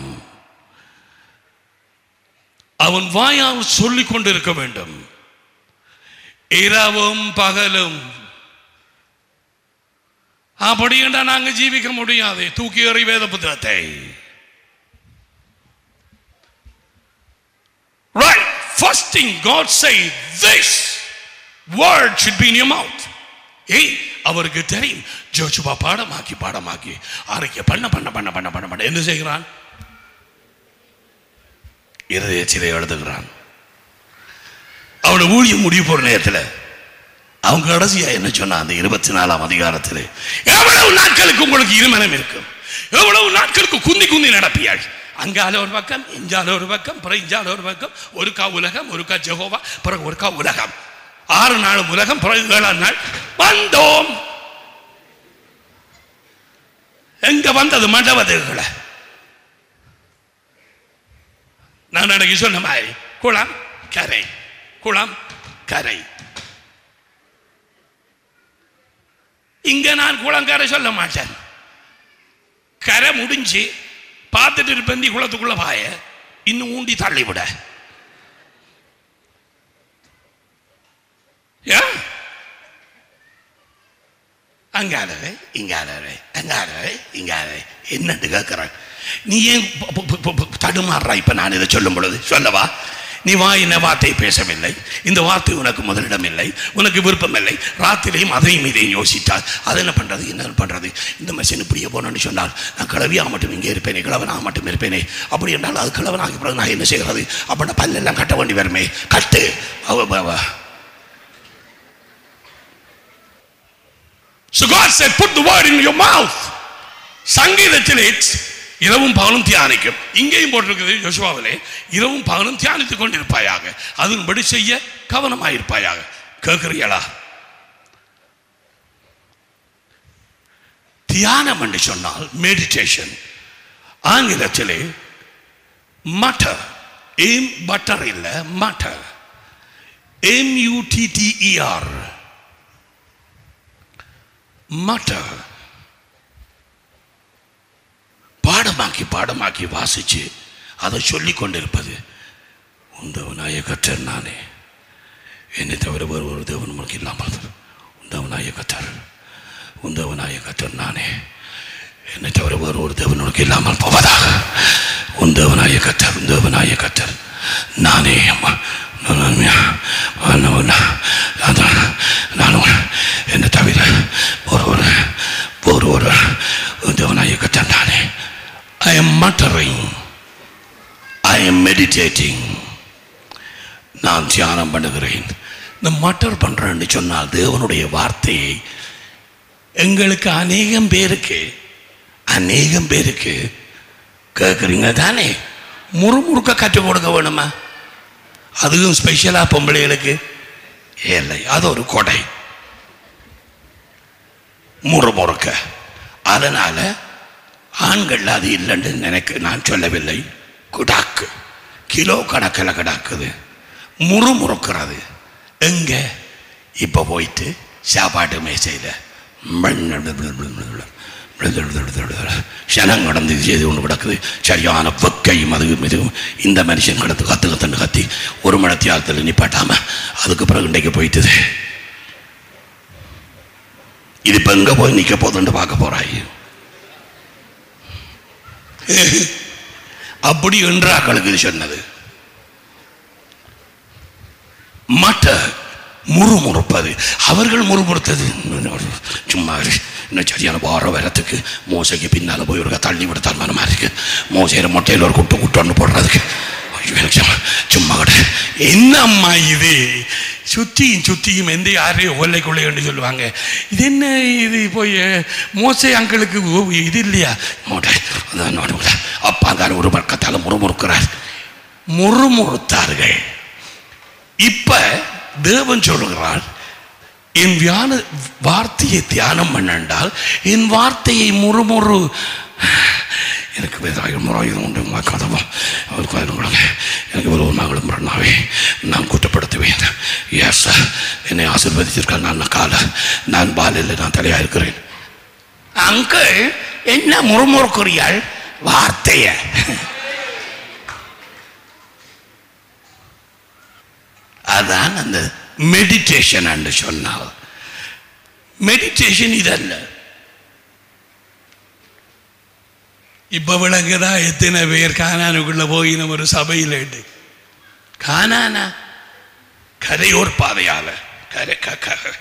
அவன் வாயால் சொல்லிக் கொண்டிருக்க வேண்டும் இரவும் பகலும் அப்படி என்றா நாங்க ஜீவிக்க முடியாது தூக்கி எறி வேத புத்தகத்தை Right. First thing God say, this word should be in your mouth. ஏய் அவருக்கு தெரியும் ஜோசுவா பாடமாக்கி பாடமாக்கி அறிக்கை பண்ண பண்ண பண்ண பண்ண பண்ண பண்ண என்ன செய்கிறான் இருதயச்சிலை எழுதுகிறான் அவனோட ஊழியம் முடிவு போற நேரத்தில் அவங்க கடைசியா என்ன சொன்னா அந்த இருபத்தி நாலாம் அதிகாரத்தில் எவ்வளவு நாட்களுக்கு உங்களுக்கு இருமனம் இருக்கும் எவ்வளவு நாட்களுக்கு குந்தி குந்தி நடப்பியாள் அங்கால ஒரு பக்கம் இஞ்சால ஒரு பக்கம் பிறகு இஞ்சால ஒரு பக்கம் ஒரு கா உலகம் ஒரு கா ஜெகோவா பிறகு ஒரு கா உலகம் ஆறு நாள் உலகம் பிறகு ஏழாம் நாள் வந்தோம் எங்க வந்தது மண்டபத்துகளை நான் அன்னைக்கு சொன்ன மாதிரி குளம் கரை குளம் கரை இங்க நான் குளங்கரை சொல்ல மாட்டேன் கரை முடிஞ்சு பார்த்துட்டு இருப்பந்தி குளத்துக்குள்ள பாய இன்னும் ஊண்டி தள்ளி விட ஏன்? அங்காலவே இங்காலவே அங்காலவே இங்காலவே என்னட்டு கேட்கிறான் நீ ஏன் ப- ப- ப- ப- தடுமாறுறா இப்ப நான் இதை சொல்லும் பொழுது சொல்லவா நீ வாயின வார்த்தை பேசவில்லை இந்த வார்த்தை உனக்கு முதலிடம் இல்லை உனக்கு விருப்பம் இல்லை ராத்திரியும் அதையும் இதையும் யோசித்தால் அது என்ன பண்றது என்ன பண்றது இந்த மெஷின் இப்படியே போனோன்னு சொன்னால் நான் கிளவியா மட்டும் இங்கே இருப்பேனே கிழவனாக மட்டும் இருப்பேனே அப்படி என்றால் அது கிழவனாகி பிறகு நான் என்ன செய்கிறது அப்படின்னா பல்லெல்லாம் கட்ட வேண்டி வருமே கட்டு அவ அவ- அவ So God said, put the word in your mouth. சங்கீதத்திலே இரவும் பகலும் தியானிக்கும் இங்கேயும் போட்டிருக்கிறது யோசுவாவிலே இரவும் பகலும் தியானித்துக் கொண்டிருப்பாயாக அதன்படி செய்ய கவனமாயிருப்பாயாக கேட்கிறீங்களா தியானம் என்று சொன்னால் மெடிடேஷன் ஆங்கிலத்திலே மட்டர் ஏம் பட்டர் இல்லை மட்டர் எம் யூடிடிஇஆர் மட்டர் பாடமாக்கி பாடமாக்கி வாசிச்சு அதை சொல்லி கொண்டிருப்பது உந்தவனாய கற்றர் நானே என்னை தவிர வேறு ஒரு தேவன் உனக்கு இல்லாமல் உந்தவனாய கற்றர் உந்தவனாய கற்றர் நானே என்னை தவிர வேறு ஒரு தேவன் உனக்கு இல்லாமல் போவதாக உந்தவனாய கற்றர் உந்தவனாய கற்றர் நானே ம- நான் நான் அதான் நானும் என்னை தவிர ஒரு ஒரு ஒரு ஒரு தேவனாய கற்றர் நானே I am muttering I am meditating நான் தியானம் பண்ணுகிறேன் இந்த மட்டர் பண்றேன்னு சொன்னால் தேவனுடைய வார்த்தையை எங்களுக்கு அநேகம் பேருக்கு அநேகம் பேருக்கு கேட்குறீங்க தானே முறுமுறுக்க கற்றுக் கொடுக்க வேணுமா அதுவும் ஸ்பெஷலாக பொம்பளைகளுக்கு இல்லை அது ஒரு கொடை முறுமுறுக்க அதனால ஆண்கள் அது இல்லைன்னு நினைக்க நான் சொல்லவில்லை குடாக்கு கிலோ கணக்கில் கிடாக்குது முறுமுறுக்கிறது எங்க இப்போ போயிட்டு சாப்பாட்டு மேசையில் ക്ഷണം കടന്ന് ഇത് ചെയ്തുകൊണ്ട് കിടക്കുന്നത് ശരിயான വെക്കയും அதுவும் இதுவும் இந்த மனுஷன் கிடந்து கத்து கத்துன்னு கத்தி ஒரு மணி தியாகத்தில் நிப்பாட்டாம அதுக்கு பிறகு இன்றைக்கு போயிட்டுது இது இப்ப எங்க போய் நிக்க போதுன்னு பார்க்க போறாய் அப்படி என்றாக்களுக்கு இது சொன்னது மட்ட முறுமுறுப்பது அவர்கள் முறுமுறுத்தது சும்மா இரு. இன்னும் சரியான வார வரத்துக்கு மோசைக்கு பின்னால போய் ஒரு தள்ளி விடத்தான் மனமா இருக்கு மோசையில மொட்டையில் ஒரு குட்டு குட்டொன்னு போடுறதுக்கு ஐயோ, எனக்கு சும்மா சும்மா கூட என்ன அம்மா இது சுத்தியும் சுத்தியும் எந்த யாரையும் ஒல்லைக்குள்ளே என்று சொல்லுவாங்க இது என்ன இது போய் மோசை அங்களுக்கு ஓ, இது இல்லையா மோட்டை அதான் நடுவுல. அப்பா தான் ஒரு பக்கத்தால் முறுமுறுக்கிறார் முறுமுறுத்தார்கள் இப்ப தேவன் சொல்லுகிறார் என் வியான வார்த்தையை தியானம் பண்ணால் என் வார்த்தையை முறுமுறு எனக்கு வேதாயம் முறாயுதம் உண்டு உங்கள் கதவும் அவர் கோயிலும் கொடுங்க எனக்கு ஒரு மகளும் பிறனாவே நான் குற்றப்படுத்துவேன் எஸ் என்னை ஆசீர்வதிச்சிருக்கார் நான் கால நான் பாலில் நான் தலையாக இருக்கிறேன் அங்கிள் என்ன முறுமுறுக்குறியாள் வார்த்தைய அதான் அந்த மெடிடேஷன் என்று சொன்னால் மெடிடேஷன் இதல்ல இப்ப விளங்குதா எத்தனை பேர் கானானுக்குள்ள போய் நம்ம ஒரு சபையில் இட்டு கானானா கரையோர் பாதையால கரை க- க-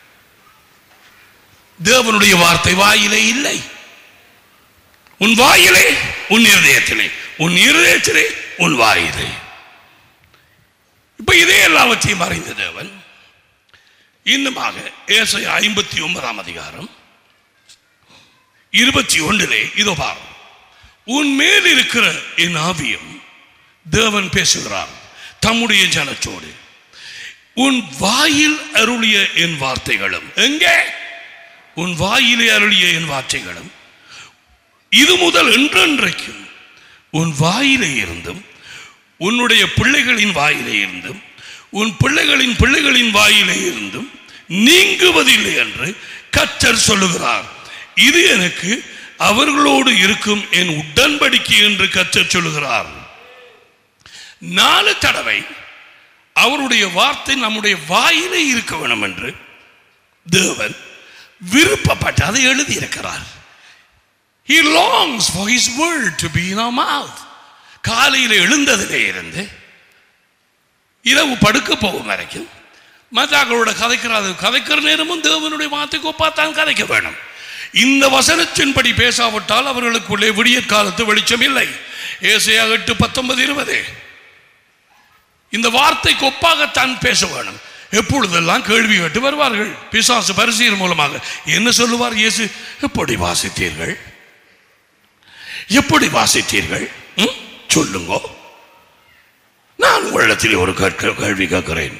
தேவனுடைய வார்த்தை வாயிலே இல்லை உன் வாயிலே உன் இருதயத்திலே உன் இருதயத்திலே உன் வாயிலே இப்ப இதே எல்லாவற்றையும் அறிந்த தேவன் இன்னுமாக ஏசாயா ஐம்பத்தி ஒன்பதாம் அதிகாரம் இருபத்தி ஒன்றிலே இதோ பார் உன் மேல் இருக்கிற என் ஆவியம் தேவன் பேசுகிறார் தம்முடைய ஜனத்தோடு உன் வாயில் அருளிய என் வார்த்தைகளும் எங்கே உன் வாயிலே அருளிய என் வார்த்தைகளும் இது முதல் என்றென்றைக்கும் உன் வாயிலே இருந்தும் உன்னுடைய பிள்ளைகளின் வாயிலே இருந்தும் உன் பிள்ளைகளின் பிள்ளைகளின் வாயிலே இருந்தும் நீங்குவதில்லை என்று கர்த்தர் சொல்லுகிறார் இது எனக்கு அவர்களோடு இருக்கும் என் உடன்படிக்கை என்று கர்த்தர் சொல்லுகிறார் நாலு தடவை அவருடைய வார்த்தை நம்முடைய வாயிலே இருக்க வேண்டும் என்று தேவன் விருப்பப்பட்டு அதை எழுதியிருக்கிறார் He longs for his word to be in our mouth. காலையில் எழுந்ததிலே இருந்து இரவு படுக்க போகும் வரைக்கும் மற்றவர்களோட கதைக்கிறாது கதைக்கிற நேரமும் தேவனுடைய வார்த்தைக்கு ஒப்பாத்தான் கதைக்க வேணும் இந்த வசனத்தின்படி பேசாவிட்டால் அவர்களுக்குள்ளே விடியற் காலத்து வெளிச்சம் இல்லை ஏசையா எட்டு பத்தொன்பது இருபது இந்த வார்த்தைக்கு ஒப்பாகத்தான் பேச வேணும் எப்பொழுதெல்லாம் கேள்வி கேட்டு வருவார்கள் பிசாசு பரிசீலன் மூலமாக என்ன சொல்லுவார் இயேசு எப்படி வாசித்தீர்கள் எப்படி வாசித்தீர்கள் ம்? சொல்லுங்கோ நான் உங்களிடத்தில் ஒரு கேட்க- கேள்வி கேட்கிறேன்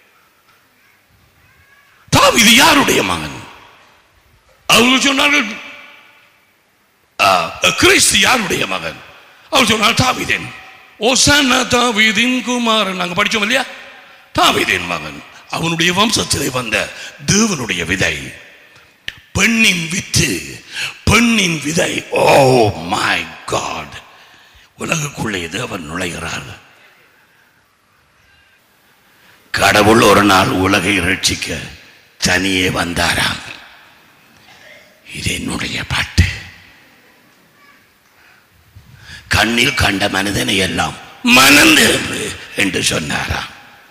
தாவீது யாருடைய மகன் அவர்கள் சொன்னார்கள் ஆ, கிறிஸ்து யாருடைய மகன் அவர் சொன்னார் தாவீதின் ஓசானா தாவீதின் குமாரன் நாங்க படிச்சோம் இல்லையா தாவீதின் மகன் அவனுடைய வம்சத்திலே வந்த தேவனுடைய விதை பெண்ணின் வித்து பெண்ணின் விதை ஓ மை காட் உலகுக்குள்ளே தேவன் நுழைகிறார் கடவுள் ஒரு நாள் உலகை ரட்சிக்க தனியே வந்தாராம் இது என்னுடைய பாட்டு கண்ணில் கண்ட மனிதனை எல்லாம் மனந்திருந்து என்று சொன்னாராம்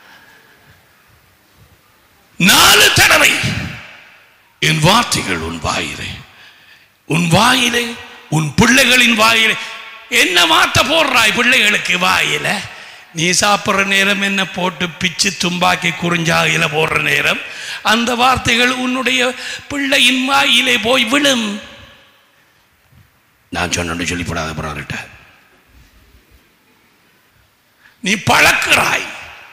நாலு தடவை என் வார்த்தைகள் உன் வாயிலே உன் வாயிலே உன் பிள்ளைகளின் வாயிலே என்ன வார்த்தை போடுறாய் பிள்ளைகளுக்கு வாயில நீ சாப்பிட்ற நேரம் என்ன போட்டு பிச்சு தும்பாக்கி குறிஞ்சாயில போடுற நேரம் அந்த வார்த்தைகள் உன்னுடைய பிள்ளையின் வாயிலே போய் விழும் நான் சொன்னு சொல்லி போடாத போறாருட்ட நீ பழக்கிறாய்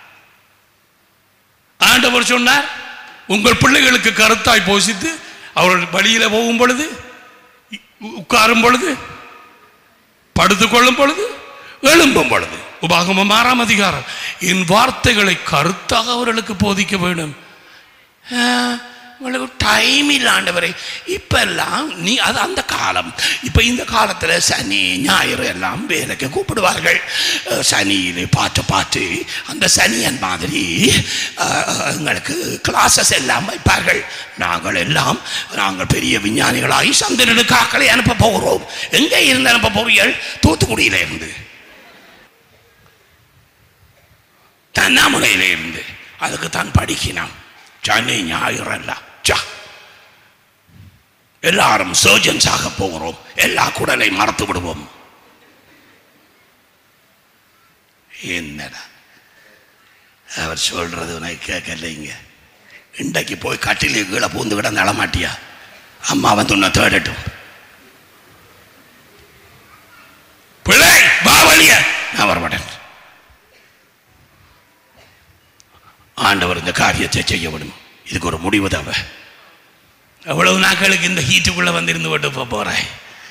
ஆண்டவர் சொன்னார் உங்கள் பிள்ளைகளுக்கு கருத்தாய் போசித்து அவர்கள் வழியில போகும் பொழுது உ- உட்காரும் பொழுது படுத்துக் கொள்ளும் பொழுது எழும்பும் பொழுது உபாகமம் ஆறாம் அதிகாரம் என் வார்த்தைகளை கருத்தாக அவர்களுக்கு போதிக்க வேண்டும் ஆ, உங்களுக்கு டைம் இல்லை ஆண்டவரே இப்பெல்லாம் நீ அது அந்த காலம் இப்போ இந்த காலத்தில் சனி ஞாயிறு எல்லாம் வேலைக்கு கூப்பிடுவார்கள் அஹ், சனியிலே பார்த்து பார்த்து அந்த சனியன் மாதிரி அஹ், எங்களுக்கு கிளாஸஸ் எல்லாம் வைப்பார்கள் நாங்கள் எல்லாம் நாங்கள் பெரிய விஞ்ஞானிகளாகி சந்திரனுக்கு ஆக்களை அனுப்ப போகிறோம் எங்கே இருந்து அனுப்ப போறீர்கள் தூத்துக்குடியில இருந்து தன்னாமலையில இருந்து அதுக்கு தான் படிக்கணும் சனி ஞாயிறு எல்லாம் சா எல்லாரும் சர்ஜன்ஸ் ஆக போகிறோம் எல்லா குடலை மறத்து விடுவோம் என்னடா அவர் சொல்றது உனக்கு கேட்கலைங்க இன்றைக்கு போய் கட்டிலே கீழே பூந்து கிட நடமாட்டியா அம்மா வந்து உன்னை தேடட்டும் பிள்ளை வா வழிய நான் வரமாட்டேன் ஆண்டவர் இந்த காரியத்தை செய்ய விடும் இதுக்கு ஒரு முடிவு தேவை எவ்வளவு நாட்களுக்கு இந்த ஹீட்டுக்குள்ள வந்திருந்து விட்டு போக போறாய்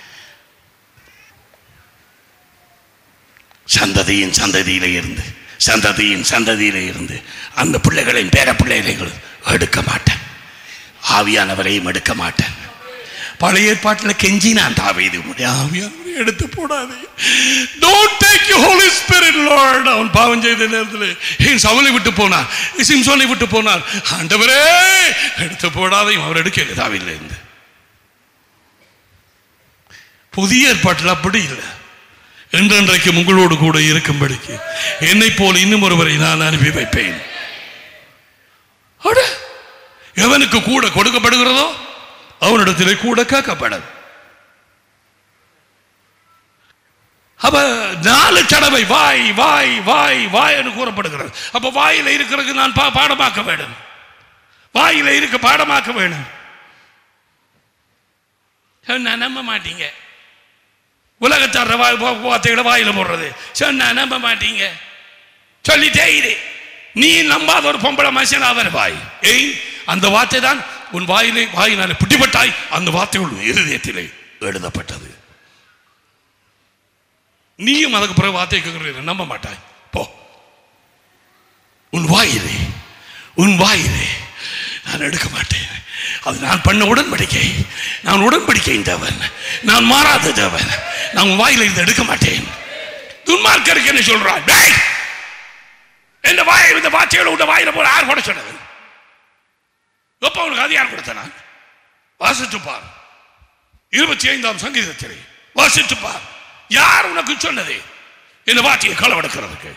சந்ததியின் சந்ததியில இருந்து சந்ததியின் சந்ததியில இருந்து அந்த பிள்ளைகளின் பேர பிள்ளைகள் எடுக்க மாட்டேன் ஆவியானவரையும் எடுக்க மாட்டேன் பழைய ஏற்பாட்டில் கெஞ்சினான் தாவீது உம்முடைய ஆவியானவரை எடுத்து போடாதே don't take you holy spirit lord அவன் பாவம் செய்த நேரத்தில் என் சவுலை விட்டு போனார் சிம்சோனை விட்டு போனார் ஆண்டவரே எடுத்து போடாதையும் அவர் எடுக்கல தாவில இருந்து புதிய ஏற்பாட்டில் அப்படி இல்லை என்றென்றைக்கு உங்களோடு கூட இருக்கும்படிக்கு என்னை போல் இன்னும் ஒருவரை நான் அனுப்பி வைப்பேன் அட, எவனுக்கு கூட கொடுக்கப்படுகிறதோ அவனிடத்திலே கூட கேட்கப்படும் அப்ப நாலு தடவை வாய் வாய் வாய் வாய் என்று கூறப்படுகிறது அப்ப வாயில இருக்கிறதுக்கு நான் பா- பாடமாக்க வேண்டும் வாயில இருக்க பாடமாக்க வேணும் சொன்னா நம்ப மாட்டீங்க உலகத்தார வாய் வா- வார்த்தைகளை வாயில போடுறது சொன்னா நம்ப மாட்டீங்க சொல்லிட்டே இரு நீ நம்பாத ஒரு பொம்பளை மனுஷன் அவர் வாய் ஏய் அந்த வார்த்தை தான் உன் வாயிலே வாயினாலே பிடிபட்டாய் அந்த வார்த்தை உன் இருதயத்திலே எழுதப்பட்டது நீயும் அதுக்கு பிறகு வார்த்தை கேட்கிறீங்க நம்ப மாட்டாய் போ உன் வாயிலே உன் வாயிலே நான் எடுக்க மாட்டேன் அது நான் பண்ண உடன்படிக்கை நான் உடன்படிக்கை தேவன் நான் மாறாத தேவன் நான் உன் வாயில இதை எடுக்க மாட்டேன் துன்மார்க்கருக்கு என்ன சொல்றான் டேய் இந்த வாயை இந்த வார்த்தைகளை உள்ள வாயில போல யார் போட சொன்னது எப்ப உனக்கு அது யார் கொடுத்தனா வாசித்து பார் இருபத்தி ஐந்தாம் சங்கீதத்திலே வாசித்து பார் யார் உனக்கு சொன்னது இந்த வார்த்தையை களவெடுக்கிறதுக்கு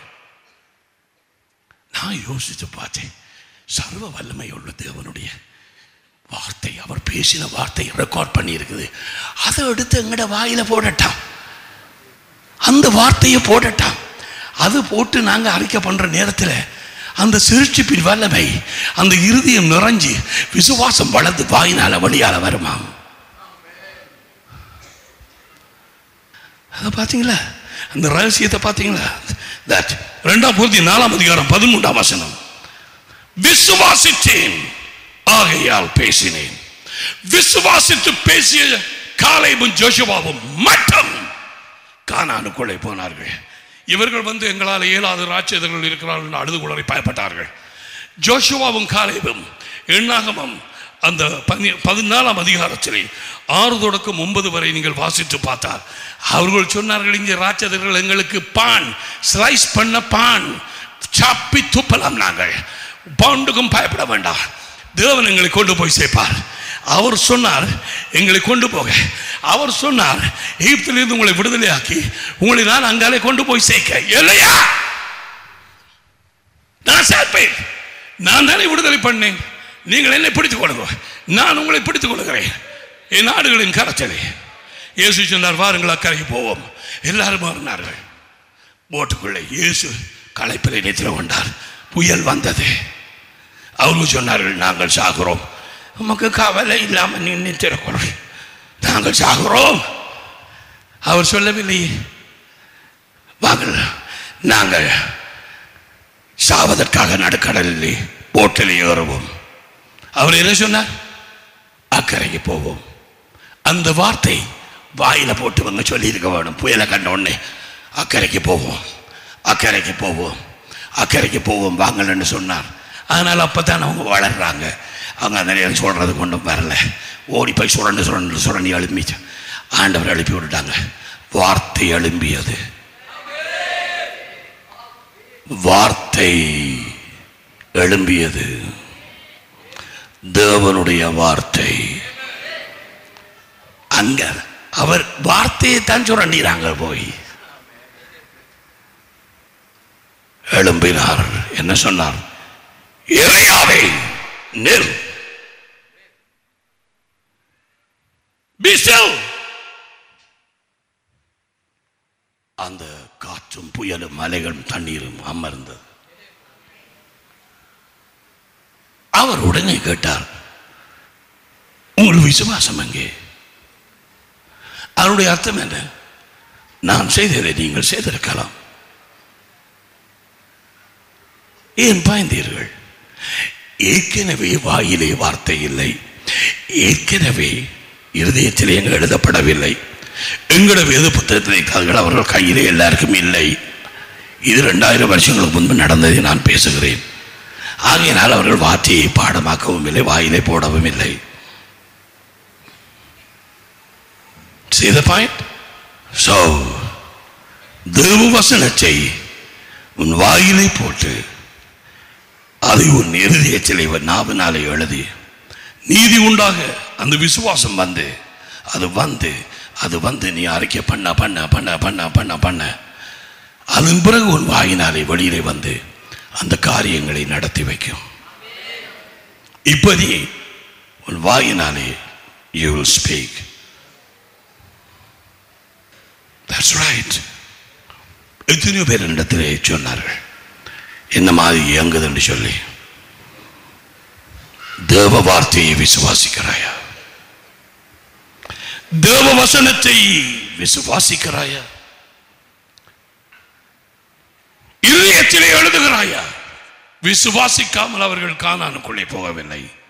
நான் யோசித்து பார்த்தேன் சர்வ வல்லமை உள்ள தேவனுடைய வார்த்தை அவர் பேசின வார்த்தை ரெக்கார்ட் பண்ணி இருக்குது அதை எடுத்து எங்கட வாயில போடட்டான் அந்த வார்த்தையை போடட்டான் அது போட்டு நாங்க அறிக்கை பண்ற நேரத்தில் அந்த சிருஷ்டிப்பின் வல்லமை அந்த இருதயம் நிறைஞ்சு விசுவாசம் வளர்ந்து வாயினால வழியால வருமா அதை பார்த்தீங்களா அந்த ரகசியத்தை பார்த்தீங்களா தட் ரெண்டாம் பூர்த்தி நாலாம் அதிகாரம் பதிமூன்றாம் வசனம் விசுவாசித்தேன் ஆகையால் பேசினேன் விசுவாசித்து பேசிய காலையும் ஜோஷுவாவும் மட்டும் கானானுக்குள்ளே போனார்கள் இவர்கள் வந்து எங்களால் இயலாத ராட்சியர்கள் இருக்கிறார்கள் என்று அழுது குளறி பயப்பட்டார்கள் ஜோஷுவாவும் காலேபும் எண்ணாகமும் அந்த பதி- பதினாலாம் அதிகாரத்திலே ஆறு தொடக்கம் ஒன்பது வரை நீங்கள் வாசித்து பார்த்தால் அவர்கள் சொன்னார்கள் இங்கே ராட்சதர்கள் எங்களுக்கு பான் ஸ்லைஸ் பண்ண பான் சாப்பி துப்பலாம் நாங்கள் பாண்டுக்கும் பயப்பட வேண்டாம் தேவன் எங்களை கொண்டு போய் சேர்ப்பார் அவர் சொன்னார் எங்களை கொண்டு போக அவர் சொன்னார் எகிப்திலிருந்து உங்களை விடுதலையாக்கி உங்களை நான் அங்காலே கொண்டு போய் சேர்க்க இல்லையா நான் சேர்ப்பேன் நான் தானே விடுதலை பண்ணேன் நீங்கள் என்னை பிடித்துக் கொள்ளுங்க நான் உங்களை பிடித்துக் கொள்கிறேன் என் நாடுகளின் கரச்சலை இயேசு சொன்னார் வாருங்கள் அக்கறைக்கு போவோம் எல்லாரும் மாறினார்கள் போட்டுக்குள்ளே இயேசு களைப்பில் நித்திர கொண்டார் புயல் வந்தது அவர்கள் சொன்னார்கள் நாங்கள் சாகிறோம் உமக்கு கவலை இல்லாமல் நீ நித்திரக்கொள் நாங்கள் சாகிறோம் அவர் சொல்லவில்லை வாங்கள் நாங்கள் சாவதற்காக நடுக்கடலில் போட்டில் ஏறுவோம் அவர் என்ன சொன்னார் அக்கறைக்கு போவோம் அந்த வார்த்தை வாயில போட்டு வந்து சொல்லியிருக்க வேணும் புயலை கண்ட உடனே அக்கறைக்கு போவோம் அக்கறைக்கு போவோம் அக்கறைக்கு போவோம் வாங்கலன்னு சொன்னார் ஆனால் அப்பதான் அவங்க வளர்றாங்க அவங்க அந்த நேரம் சொல்றது கொண்டும் வரல ஓடி போய் சுரண்டு சுரண்டு சுரண்டி எழும்பிச்சு ஆண்டவர் எழுப்பி விட்டுட்டாங்க வார்த்தை எழும்பியது வார்த்தை எழும்பியது தேவனுடைய வார்த்தை அங்க அவர் வார்த்தையை தான் சுரண்டிறாங்க போய் எழும்பினார் என்ன சொன்னார் இறையாவே நில் Be still. அந்த காற்றும் புயலும் மலைகளும் தண்ணீரும் அமர்ந்தது அவர் உடனே கேட்டார் உங்கள் விசுவாசம் எங்கே அதனுடைய அர்த்தம் என்ன நான் செய்ததை நீங்கள் செய்திருக்கலாம் ஏன் பாய்ந்தீர்கள் ஏற்கனவே வாயிலே வார்த்தை இல்லை ஏற்கனவே இருதயத்திலே எங்க எழுதப்படவில்லை எங்களோட வேத புத்தகத்திலே தாங்கள் அவர்கள் கையிலே எல்லாருக்கும் இல்லை இது ரெண்டாயிரம் வருஷங்களுக்கு முன்பு நடந்ததை நான் பேசுகிறேன் ஆகையினால் அவர்கள் வார்த்தையை பாடமாக்கவும் இல்லை வாயிலே போடவும் இல்லை See the point? So, தேவ வசனத்தை உன் வாயிலை போட்டு அதை உன் இருதயத்திலே உன் நாவினாலே எழுதி நீதி உண்டாக அந்த விசுவாசம் வந்து அது வந்து அது வந்து நீ அறிக்கை பண்ண பண்ண பண்ண பண்ண பண்ண பண்ண அதன் பிறகு உன் வாயினாலே வெளியிலே வந்து அந்த காரியங்களை நடத்தி வைக்கும் இப்படி உன் வாயினாலே you will speak that's right எத்தனையோ பேர் இடத்திலே சொன்னார்கள் என்ன மாதிரி இயங்குது என்று சொல்லி தேவ வார்த்தையை விசுவாசிக்கிறாயா தேவ வசனத்தை விசுவாசிக்கிறாயா இதயத்திலே எழுதுகிறாயா விசுவாசிக்காமல் அவர்கள் கானானுக்குள்ளே போகவில்லை